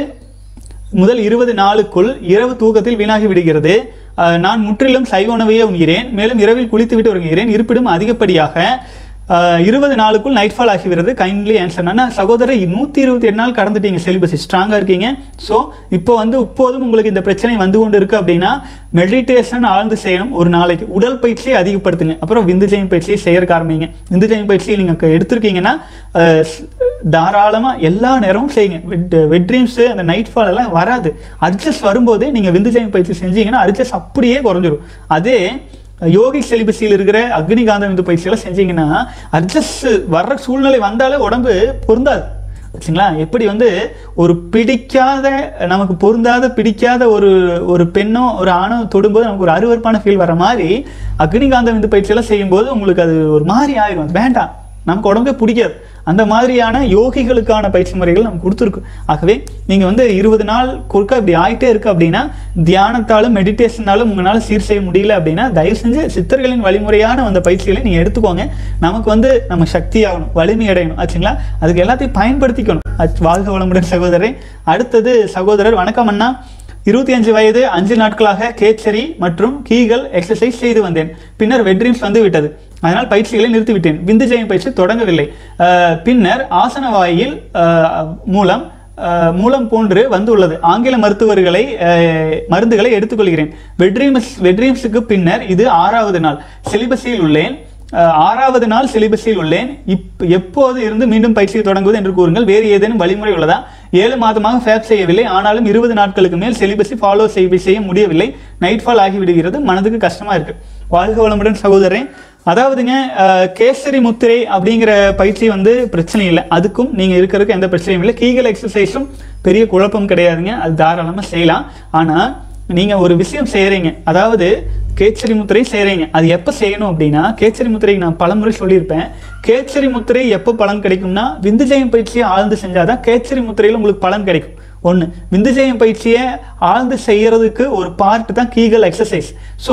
முதல் இருபது நாளுக்குள் இரவு தூக்கத்தில் வீணாகி விடுகிறது அஹ், நான் முற்றிலும் சைவ உணவையே உண்கிறேன் மேலும் இரவில் குளித்துவிட்டு வருகிறேன் இருப்பினும் அதிகப்படியாக அஹ், இருபது நாளுக்குள் நைட் ஃபால் ஆகிவிடுறது கைண்ட்லி ஆன்சர் ஆனால் சகோதரர் நூற்றி இருபத்தி எட்டு நாள் கடந்துட்டீங்க சிலிபஸ் ஸ்ட்ராங்காக இருக்கீங்க ஸோ இப்போ வந்து இப்போதும் உங்களுக்கு இந்த பிரச்சனை வந்து கொண்டு இருக்கு அப்படின்னா மெடிடேஷன் ஆழ்ந்து செய்யணும் ஒரு நாளைக்கு உடல் பயிற்சியை அதிகப்படுத்துங்க அப்புறம் விந்துஜயம் பயிற்சியை செய்யறதுக்கு ஆரம்பிங்க விந்துஜயம் பயிற்சியை நீங்கள் எடுத்திருக்கீங்கன்னா அஹ், ஸ்- தாராளமா எல்லா நேரமும் செய்யுங்க வெட் வெட் ட்ரீம்ஸ் அந்த நைட் ஃபால் எல்லாம் வராது அட்ஜஸ்ட் வரும்போதே நீங்க விந்துஜயம் பயிற்சி செஞ்சீங்கன்னா அட்ஜஸ்ட் அப்படியே குறைஞ்சிரும் அதே யோகி செலிபஸியில் இருக்கிற அக்னிகாந்த விந்து பயிற்சியெல்லாம் செஞ்சீங்கன்னா அட்ஜஸ்ட் வர்ற சூழ்நிலை வந்தாலே உடம்பு பொருந்தாது வச்சுங்களா எப்படி வந்து ஒரு பிடிக்காத நமக்கு பொருந்தாத பிடிக்காத ஒரு ஒரு பெண்ணோ ஒரு ஆணோ தொடும்போது நமக்கு ஒரு அருவருப்பான ஃபீல் வர மாதிரி அக்னிகாந்த விந்து பயிற்சியெல்லாம் செய்யும்போது உங்களுக்கு அது ஒரு மாதிரி ஆயிரும் அது வேண்டாம் நமக்கு உடம்பே பிடிக்காது அந்த மாதிரியான யோகிகளுக்கான பயிற்சி முறைகள் நம்ம கொடுத்துருக்கு ஆகவே நீங்க வந்து இருபது நாள் கொடுக்க இப்படி ஆயிட்டே இருக்கு அப்படின்னா தியானத்தாலும் மெடிடேஷனாலும் உங்களால சீர் செய்ய முடியல அப்படின்னா தயவு செஞ்சு சித்தர்களின் வழிமுறையான அந்த பயிற்சிகளை நீங்க எடுத்துக்கோங்க நமக்கு வந்து நம்ம சக்தி ஆகணும் வலிமை அடையணும் ஆச்சுங்களா அதுக்கு எல்லாத்தையும் பயன்படுத்திக்கணும் அச்- வாழ்க வளமுடன் சகோதரரை அடுத்தது சகோதரர் வணக்கம் அண்ணா இருபத்தி அஞ்சு வயது அஞ்சு நாட்களாக கேச்சரி மற்றும் கீகல் எக்ஸசைஸ் செய்து வந்தேன் பின்னர் வெட்ரீம்ஸ் வந்து விட்டது அதனால் பயிற்சிகளை நிறுத்திவிட்டேன் விந்து ஜெயம் பயிற்சி தொடங்கவில்லை அஹ், பின்னர் ஆசன வாயில் அஹ், மூலம் அஹ், மூலம் போன்று வந்துள்ளது ஆங்கில மருத்துவர்களை அஹ், மருந்துகளை எடுத்துக்கொள்கிறேன் வெட்ரீம்ஸ் வெட்ரீம்ஸுக்கு பின்னர் இது ஆறாவது நாள் சிலிபஸில் உள்ளேன் அஹ், ஆறாவது நாள் சிலிபஸில் உள்ளேன் இப் எப்போது இருந்து மீண்டும் பயிற்சியை தொடங்குவது என்று கூறுங்கள் வேறு ஏதேனும் வழிமுறை உள்ளதா ஏழு மாதமாக ஃபேப் செய்யவில்லை ஆனாலும் இருபது நாட்களுக்கு மேல் சிலிபஸை ஃபாலோ செய்ய செய்ய முடியவில்லை நைட் ஃபால் ஆகிவிடுகிறது மனதுக்கு கஷ்டமா இருக்கு வாழ்க வளமுடன் சகோதரன் அதாவதுங்க அஹ், கேசரி முத்திரை அப்படிங்கிற பயிற்சி வந்து பிரச்சனை இல்லை அதுக்கும் நீங்க இருக்கிறதுக்கு எந்த பிரச்சனையும் இல்லை கீகல் எக்ஸசைஸும் பெரிய குழப்பம் கிடையாதுங்க அது தாராளமா செய்யலாம் ஆனா நீங்க ஒரு விஷயம் செய்யறீங்க அதாவது கேச்சரி முத்திரை செய்றீங்க அது எப்ப செய்யணும் அப்படின்னா கேச்சரி முத்திரைக்கு நான் பலமுறை சொல்லியிருப்பேன் கேச்சரி முத்திரை எப்போ பலன் கிடைக்கும்னா விந்துஜயம் பயிற்சியை ஆழ்ந்து செஞ்சாதான் கேச்சரி முத்திரையில் உங்களுக்கு பலன் கிடைக்கும் ஒன்று விந்துஜயம் பயிற்சியை ஆழ்ந்து செய்யறதுக்கு ஒரு பார்ட் தான் கீகல் எக்ஸசைஸ் ஸோ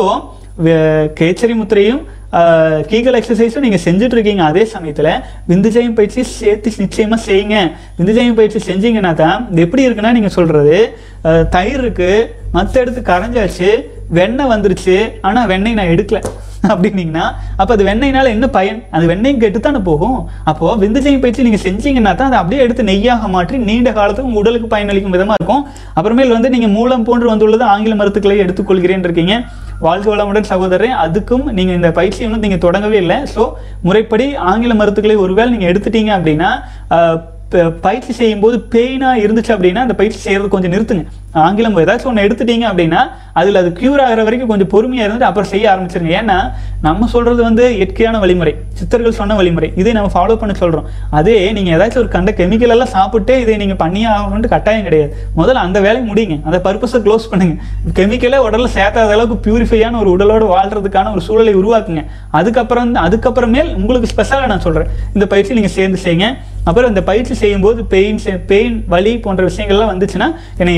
கேச்சரி முத்திரையும் ஆஹ், கீகல் எக்ஸசைஸும் நீங்கள் செஞ்சுட்டு இருக்கீங்க அதே சமயத்தில் விந்துஜயம் பயிற்சி சேர்த்து நிச்சயமாக செய்யுங்க விந்துஜயம் பயிற்சி செஞ்சீங்கன்னா தான் இது எப்படி இருக்குன்னா நீங்கள் சொல்கிறது தயிர் இருக்கு மற்ற இடத்து கரைஞ்சாச்சு வெண்ணெய் வந்துருச்சு ஆனால் வெண்ணெய் நான் எடுக்கல அப்படின்னீங்கன்னா அப்போ அது வெண்ணெய்னால என்ன பயன் அது வெண்ணெயும் கெட்டுத்தானே போகும் அப்போ விந்துஜயம் பயிற்சி நீங்க செஞ்சீங்கன்னா தான் அதை அப்படியே எடுத்து நெய்யாக மாற்றி நீண்ட காலத்துக்கு உங்க உடலுக்கு பயனளிக்கும் விதமா இருக்கும் அப்புறமேல் வந்து நீங்க மூலம் போன்று வந்துள்ளது ஆங்கில மருத்துக்களை எடுத்துக்கொள்கிறேன் இருக்கீங்க வாழ்க வளமுடன் சகோதரன் அதுக்கும் நீங்க இந்த பயிற்சி இன்னும் நீங்க தொடங்கவே இல்லை ஸோ முறைப்படி ஆங்கில மருத்துக்களை ஒருவேளை நீங்க எடுத்துட்டீங்க அப்படின்னா ஆஹ், ப- பயிற்சி செய்யும்போது பெயினா இருந்துச்சு அப்படின்னா அந்த பயிற்சி செய்யறது கொஞ்சம் நிறுத்துங்க ஆங்கிலம் ஏதாச்சும் ஒன்று எடுத்துட்டீங்க அப்படின்னா அதில் அது க்யூர் ஆகிற வரைக்கும் கொஞ்சம் பொறுமையாக இருந்துட்டு அப்புறம் செய்ய ஆரம்பிச்சிருங்க ஏன்னா நம்ம சொல்றது வந்து இயற்கையான வழிமுறை சித்தர்கள் சொன்ன வழிமுறை இதை நம்ம ஃபாலோ பண்ண சொல்றோம் அதே நீங்க ஏதாச்சும் ஒரு கண்ட கெமிக்கல் எல்லாம் சாப்பிட்டே இதை நீங்க பண்ணியே ஆகணும்னு கட்டாயம் கிடையாது முதல்ல அந்த வேலையை முடிங்க அந்த பர்பஸை க்ளோஸ் பண்ணுங்க கெமிக்கலே உடல்ல சேர்த்தாத அளவுக்கு பியூரிஃபையான ஒரு உடலோட வாழ்றதுக்கான ஒரு சூழலை உருவாக்குங்க அதுக்கப்புறம் அதுக்கப்புறமேல் உங்களுக்கு ஸ்பெஷலாக நான் சொல்றேன் இந்த பயிற்சி நீங்க சேர்ந்து செய்யுங்க அப்புறம் இந்த பயிற்சி செய்யும்போது பெயின் பெயின் வலி போன்ற விஷயங்கள்லாம் வந்துச்சுன்னா என்னை பர்சனல்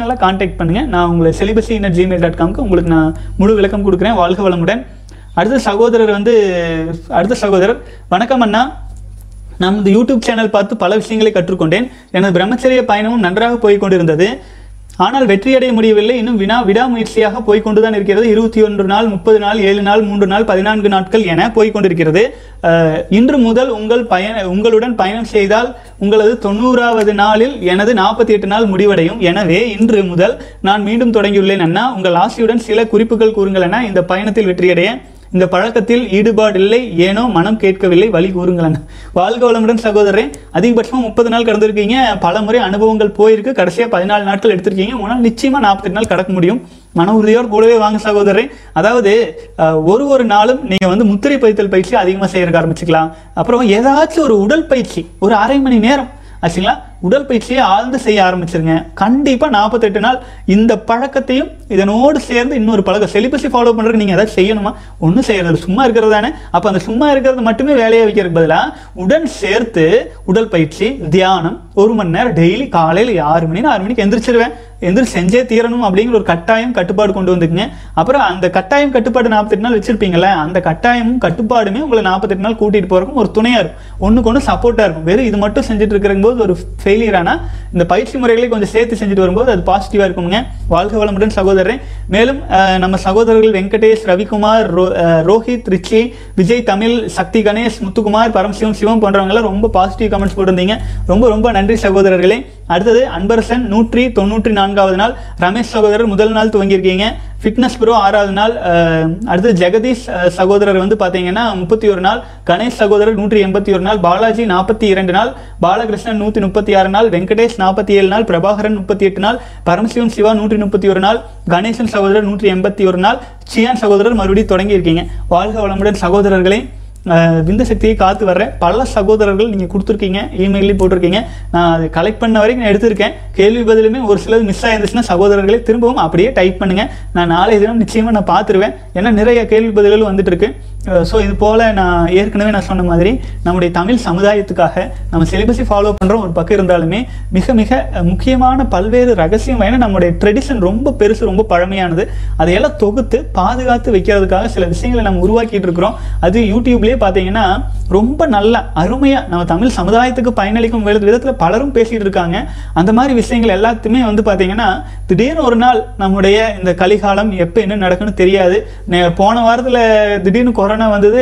பர்சனலாக காண்டாக்ட் பண்ணுங்கள் நான் உங்களை செலிபஸி இன் ஜிமெயில் டாட் காம்க்கு உங்களுக்கு நான் முழு விளக்கம் கொடுக்குறேன் வாழ்க வளமுடன் அடுத்த சகோதரர் வந்து அடுத்த சகோதரர் வணக்கம் அண்ணா நான் இந்த யூடியூப் சேனல் பார்த்து பல விஷயங்களை கற்றுக்கொண்டேன் எனது பிரம்மச்சரிய பயணமும் நன்றாக போய் கொண்டிருந்தது ஆனால் வெற்றியடைய முடியவில்லை இன்னும் வினா விடாமுயற்சியாக போய் கொண்டுதான் இருக்கிறது இருபத்தி ஒன்று நாள் முப்பது நாள் ஏழு நாள் மூன்று நாள் பதினான்கு நாட்கள் என போய் கொண்டிருக்கிறது அஹ், இன்று முதல் உங்கள் பயண உங்களுடன் பயணம் செய்தால் உங்களது தொண்ணூறாவது நாளில் எனது நாற்பத்தி எட்டு நாள் முடிவடையும் எனவே இன்று முதல் நான் மீண்டும் தொடங்கியுள்ளேன் அண்ணா உங்கள் ஆசையுடன் சில குறிப்புகள் கூறுங்கள் அண்ணா இந்த பயணத்தில் வெற்றியடைய இந்த பழக்கத்தில் ஈடுபாடில்லை ஏனோ மனம் கேட்கவில்லை வழி கூறுங்களேன் வாழ்க வளமுடன் சகோதரன் அதிகபட்சமாக முப்பது நாள் கடந்திருக்கீங்க பல முறை அனுபவங்கள் போயிருக்கு கடைசியாக பதினாலு நாட்கள் எடுத்திருக்கீங்க உங்களால் நிச்சயமாக நாற்பத்தெட்டு நாள் கடக்க முடியும் மன உறுதியோடு கூடவே வாங்க சகோதரன் அதாவது அஹ், ஒரு ஒரு நாளும் நீங்கள் வந்து முத்திரை பதித்தல் பயிற்சி அதிகமாக செய்யறதுக்கு ஆரம்பிச்சுக்கலாம் அப்புறம் ஏதாச்சும் ஒரு உடல் பயிற்சி ஒரு அரை மணி நேரம் ஆச்சுங்களா உடற்பயிற்சியை ஆழ்ந்து செய்ய ஆரம்பிச்சிருங்க கண்டிப்பா நாற்பத்தெட்டு நாள் இந்த பழக்கத்தையும் இதனோடு சேர்ந்து இன்னொரு பழக்கம் செலிபஸை ஃபாலோ பண்றதுக்கு நீங்க ஏதாவது செய்யணுமா ஒன்றும் செய்யறது சும்மா இருக்கிறது தானே அப்ப அந்த சும்மா இருக்கிறது மட்டுமே வேலையை வைக்கிறதுக்கு பதிலா உடன் சேர்த்து உடற்பயிற்சி தியானம் ஒரு மணி நேரம் டெய்லி காலையில் ஆறு மணி ஆறு மணிக்கு எந்திரிச்சிருவேன் எந்திரிச்சு செஞ்சே தீரணும் அப்படிங்கிற ஒரு கட்டாயம் கட்டுப்பாடு கொண்டு வந்துக்குங்க அப்புறம் அந்த கட்டாயம் கட்டுப்பாடு நாற்பத்தெட்டு நாள் வச்சிருப்பீங்களே அந்த கட்டாயமும் கட்டுப்பாடுமே உங்களை நாற்பத்தெட்டு நாள் கூட்டிட்டு போறதுக்கும் ஒரு துணையா இருக்கும் ஒண்ணுக்கு ஒன்று சப்போர்ட்டா இருக்கும் வெறும் இது மட்டும் செஞ்சுட்டு இருக்கிற போது ஒரு ஃபெயிலியர் ஆனா இந்த பயிற்சி முறைகளை கொஞ்சம் சேர்த்து செஞ்சுட்டு வரும்போது அது பாசிட்டிவா இருக்குங்க வாழ்க வளமுடன் சகோதரன் மேலும் அஹ், நம்ம சகோதரர்கள் வெங்கடேஷ் ரவிக்குமார் ரோ- அஹ், ரோஹித் ரிச்சி விஜய் தமிழ் சக்தி கணேஷ் முத்துக்குமார் பரமசிவம் சிவம் போன்றவங்க எல்லாம் ரொம்ப பாசிட்டிவ் கமெண்ட்ஸ் போட்டிருந்தீங்க ரொம்ப ரொம்ப நன்றி சகோதரர்களே அடுத்தது அன்பரசன் நூற்றி தொண்ணூற்றி நான்காவது நாள் ரமேஷ் சகோதரர் முதல் நாள் துவங்கியிருக்கீங்க ஃபிட்னஸ் ப்ரோ ஆறாவது நாள் அஹ், அடுத்து ஜெகதீஷ் அஹ், சகோதரர் வந்து பார்த்தீங்கன்னா முப்பத்தி ஒரு நாள் கணேஷ் சகோதரர் நூற்றி எண்பத்தி ஒரு நாள் பாலாஜி நாற்பத்தி இரண்டு நாள் பாலகிருஷ்ணன் நூற்றி முப்பத்தி ஆறு நாள் வெங்கடேஷ் நாற்பத்தி ஏழு நாள் பிரபாகரன் முப்பத்தி எட்டு நாள் பரமசிவம் சிவா நூற்றி முப்பத்தி ஒரு நாள் கணேசன் சகோதரர் நூற்றி எண்பத்தி ஒரு நாள் சியான் சகோதரர் மறுபடியும் தொடங்கி இருக்கீங்க வாழ்க வளமுடன் சகோதரர்களே அஹ், விந்து சக்தியை காத்து வர்ற பல சகோதரர்கள் நீங்கள் கொடுத்துருக்கீங்க இமெயிலையும் போட்டிருக்கீங்க நான் அதை கலெக்ட் பண்ண வரைக்கும் நான் எடுத்திருக்கேன் கேள்வி பதிலுமே ஒரு சிலது மிஸ் ஆயிருந்துச்சுன்னா சகோதரர்களே திரும்பவும் அப்படியே டைப் பண்ணுங்க நான் நாளை தினம் நிச்சயமாக நான் பார்த்துருவேன் ஏன்னா நிறைய கேள்வி பதில்கள் வந்துட்டு இருக்கு ஸோ இது போல் நான் ஏற்கனவே நான் சொன்ன மாதிரி நம்முடைய தமிழ் சமுதாயத்துக்காக நம்ம சிலிபஸை ஃபாலோ பண்ணுறோம் ஒரு பக்கம் இருந்தாலுமே மிக மிக அஹ், முக்கியமான பல்வேறு ரகசியம் ஏன்னா நம்முடைய ட்ரெடிஷன் ரொம்ப பெருசு ரொம்ப பழமையானது அதையெல்லாம் தொகுத்து பாதுகாத்து வைக்கிறதுக்காக சில விஷயங்களை நம்ம உருவாக்கிட்டு இருக்கிறோம் அது யூடியூப்லேயே பார்த்தீங்கன்னா ரொம்ப நல்ல அருமையாக நம்ம தமிழ் சமுதாயத்துக்கு பயனளிக்கும் வித- விதத்தில் பலரும் பேசிட்டு இருக்காங்க அந்த மாதிரி விஷயங்கள் எல்லாத்தையுமே வந்து பார்த்தீங்கன்னா திடீர்னு ஒரு நாள் நம்முடைய இந்த கலிகாலம் எப்போ என்ன நடக்குன்னு தெரியாது நே- போன வாரத்தில் திடீர்னு கொரோனா வந்தது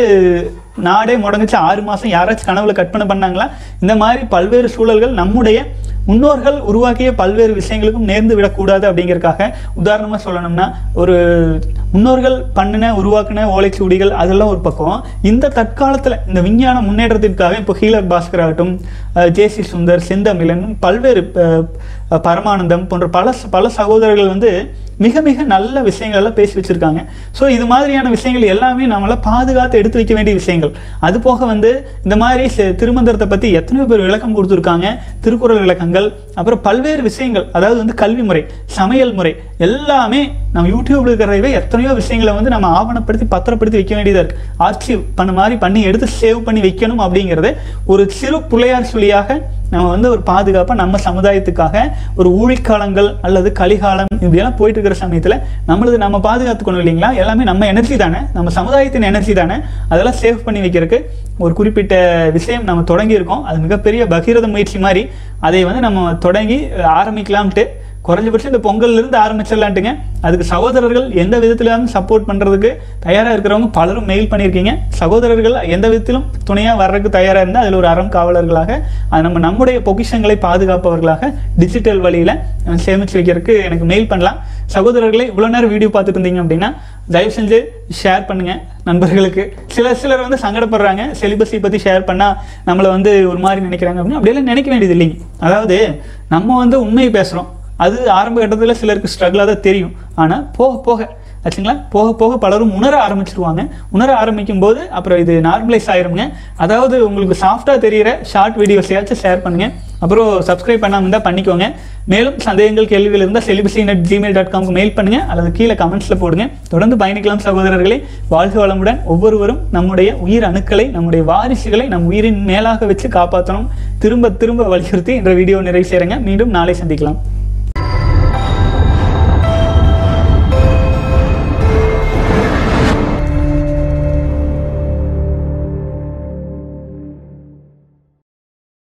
நாடே முடங்குச்சு ஆறு மாதம் யாராச்சும் கனவுல கற்பனை பண்ணாங்களா இந்த மாதிரி பல்வேறு சூழல்கள் நம்முடைய முன்னோர்கள் உருவாக்கிய பல்வேறு விஷயங்களுக்கும் நேர்ந்து விடக்கூடாது அப்படிங்கறதுக்காக உதாரணமாக சொல்லணும்னா ஒரு முன்னோர்கள் பண்ணின உருவாக்கின ஓலைச்சுவடிகள் அதெல்லாம் ஒரு பக்கம் இந்த தற்காலத்தில் இந்த விஞ்ஞான முன்னேற்றத்திற்காக இப்போ ஹீலர் பாஸ்கர் ஆகட்டும் ஜேசி சுந்தர் செந்தமிழன் பல்வேறு அஹ், அஹ், பரமானந்தம் போன்ற பல பல சகோதரர்கள் வந்து மிக மிக நல்ல விஷயங்கள் எல்லாம் பேசி வச்சிருக்காங்க ஸோ இது மாதிரியான விஷயங்கள் எல்லாமே நம்மள பாதுகாத்து எடுத்து வைக்க வேண்டிய விஷயங்கள் அது போக வந்து இந்த மாதிரி செ- திருமந்திரத்தை பற்றி எத்தனையோ பேர் விளக்கம் கொடுத்துருக்காங்க திருக்குறள் விளக்கங்கள் அப்புறம் பல்வேறு விஷயங்கள் அதாவது வந்து கல்வி முறை சமையல் முறை எல்லாமே நம்ம யூடியூப்ல இருக்கிறதவே எத்தனையோ விஷயங்களை வந்து நம்ம ஆவணப்படுத்தி பத்திரப்படுத்தி வைக்க வேண்டியதாக இருக்கு ஆர்ச்சிவ் பண்ண மாதிரி பண்ணி எடுத்து சேவ் பண்ணி வைக்கணும் அப்படிங்கிறது ஒரு சிறு பிள்ளையார் சொல்லியாக நம்ம வந்து ஒரு பாதுகாப்பாக நம்ம சமுதாயத்துக்காக ஒரு ஊழிக்காலங்கள் அல்லது கலிகாலம் இப்படியெல்லாம் போயிட்டு இருக்கிற சமயத்தில் நம்மளது நம்ம பாதுகாத்துக்கணும் இல்லைங்களா எல்லாமே நம்ம எனர்ஜி தானே நம்ம சமுதாயத்தின் எனர்ஜி தானே அதெல்லாம் சேவ் பண்ணி வைக்கிறதுக்கு ஒரு குறிப்பிட்ட விஷயம் நம்ம தொடங்கி இருக்கோம் அது மிகப்பெரிய பகீரத முயற்சி மாதிரி அதை வந்து நம்ம தொடங்கி அஹ், ஆரம்பிக்கலாம்ட்டு குறைஞ்சபட்சம் இந்த பொங்கல்ல இருந்து ஆரம்பிச்சிடலான்ட்டுங்க அதுக்கு சகோதரர்கள் எந்த விதத்திலும் சப்போர்ட் பண்றதுக்கு தயாரா இருக்கிறவங்க பலரும் மெயில் பண்ணியிருக்கீங்க சகோதரர்கள் எந்த விதத்திலும் துணையா வர்றதுக்கு தயாரா இருந்தால் அதில் ஒரு அறம் காவலர்களாக அது நம்ம நம்முடைய பொக்கிஷங்களை பாதுகாப்பவர்களாக டிஜிட்டல் வழியில அஹ், சேமிச்சு வைக்கிறதுக்கு எனக்கு மெயில் பண்ணலாம் சகோதரர்களே இவ்வளவு நேரம் வீடியோ பார்த்துட்டு இருந்தீங்க அப்படின்னா தயவு செஞ்சு ஷேர் பண்ணுங்க நண்பர்களுக்கு சில சிலர் வந்து சங்கடப்படுறாங்க செலிபஸை பத்தி ஷேர் பண்ணா நம்மளை வந்து ஒரு மாதிரி நினைக்கிறாங்க அப்படின்னு அப்படியெல்லாம் நினைக்க வேண்டியது இல்லைங்க அதாவது நம்ம வந்து உண்மையை பேசுறோம் அது ஆரம்ப கட்டத்தில் சிலருக்கு ஸ்ட்ரகிளாக தான் தெரியும் ஆனால் போக போக ஆச்சுங்களா போக போக பலரும் உணர ஆரம்பிச்சிருவாங்க உணர ஆரம்பிக்கும் போது அப்புறம் இது நார்மலைஸ் ஆயிருங்க அதாவது உங்களுக்கு சாஃப்டாக தெரியிற ஷார்ட் வீடியோஸையாச்சும் ஷேர் பண்ணுங்க அப்புறம் சப்ஸ்கிரைப் பண்ணாமல் இருந்தால் பண்ணிக்கோங்க மேலும் சந்தேகங்கள் கேள்விகள் இருந்தால் செலிபஸி நெட் ஜிமெயில் டாட் காம்க்கு மெயில் பண்ணுங்க அல்லது கீழே கமெண்ட்ஸில் போடுங்க தொடர்ந்து பயணிக்கலாம் சகோதரர்களே வாழ்க வளமுடன் ஒவ்வொருவரும் நம்முடைய உயிர் அணுக்களை நம்முடைய வாரிசுகளை நம் உயிரின் மேலாக வச்சு காப்பாற்றணும் திரும்ப திரும்ப வலியுறுத்தி இந்த வீடியோ நிறைவு செய்கிறேங்க மீண்டும் நாளை சந்திக்கலாம்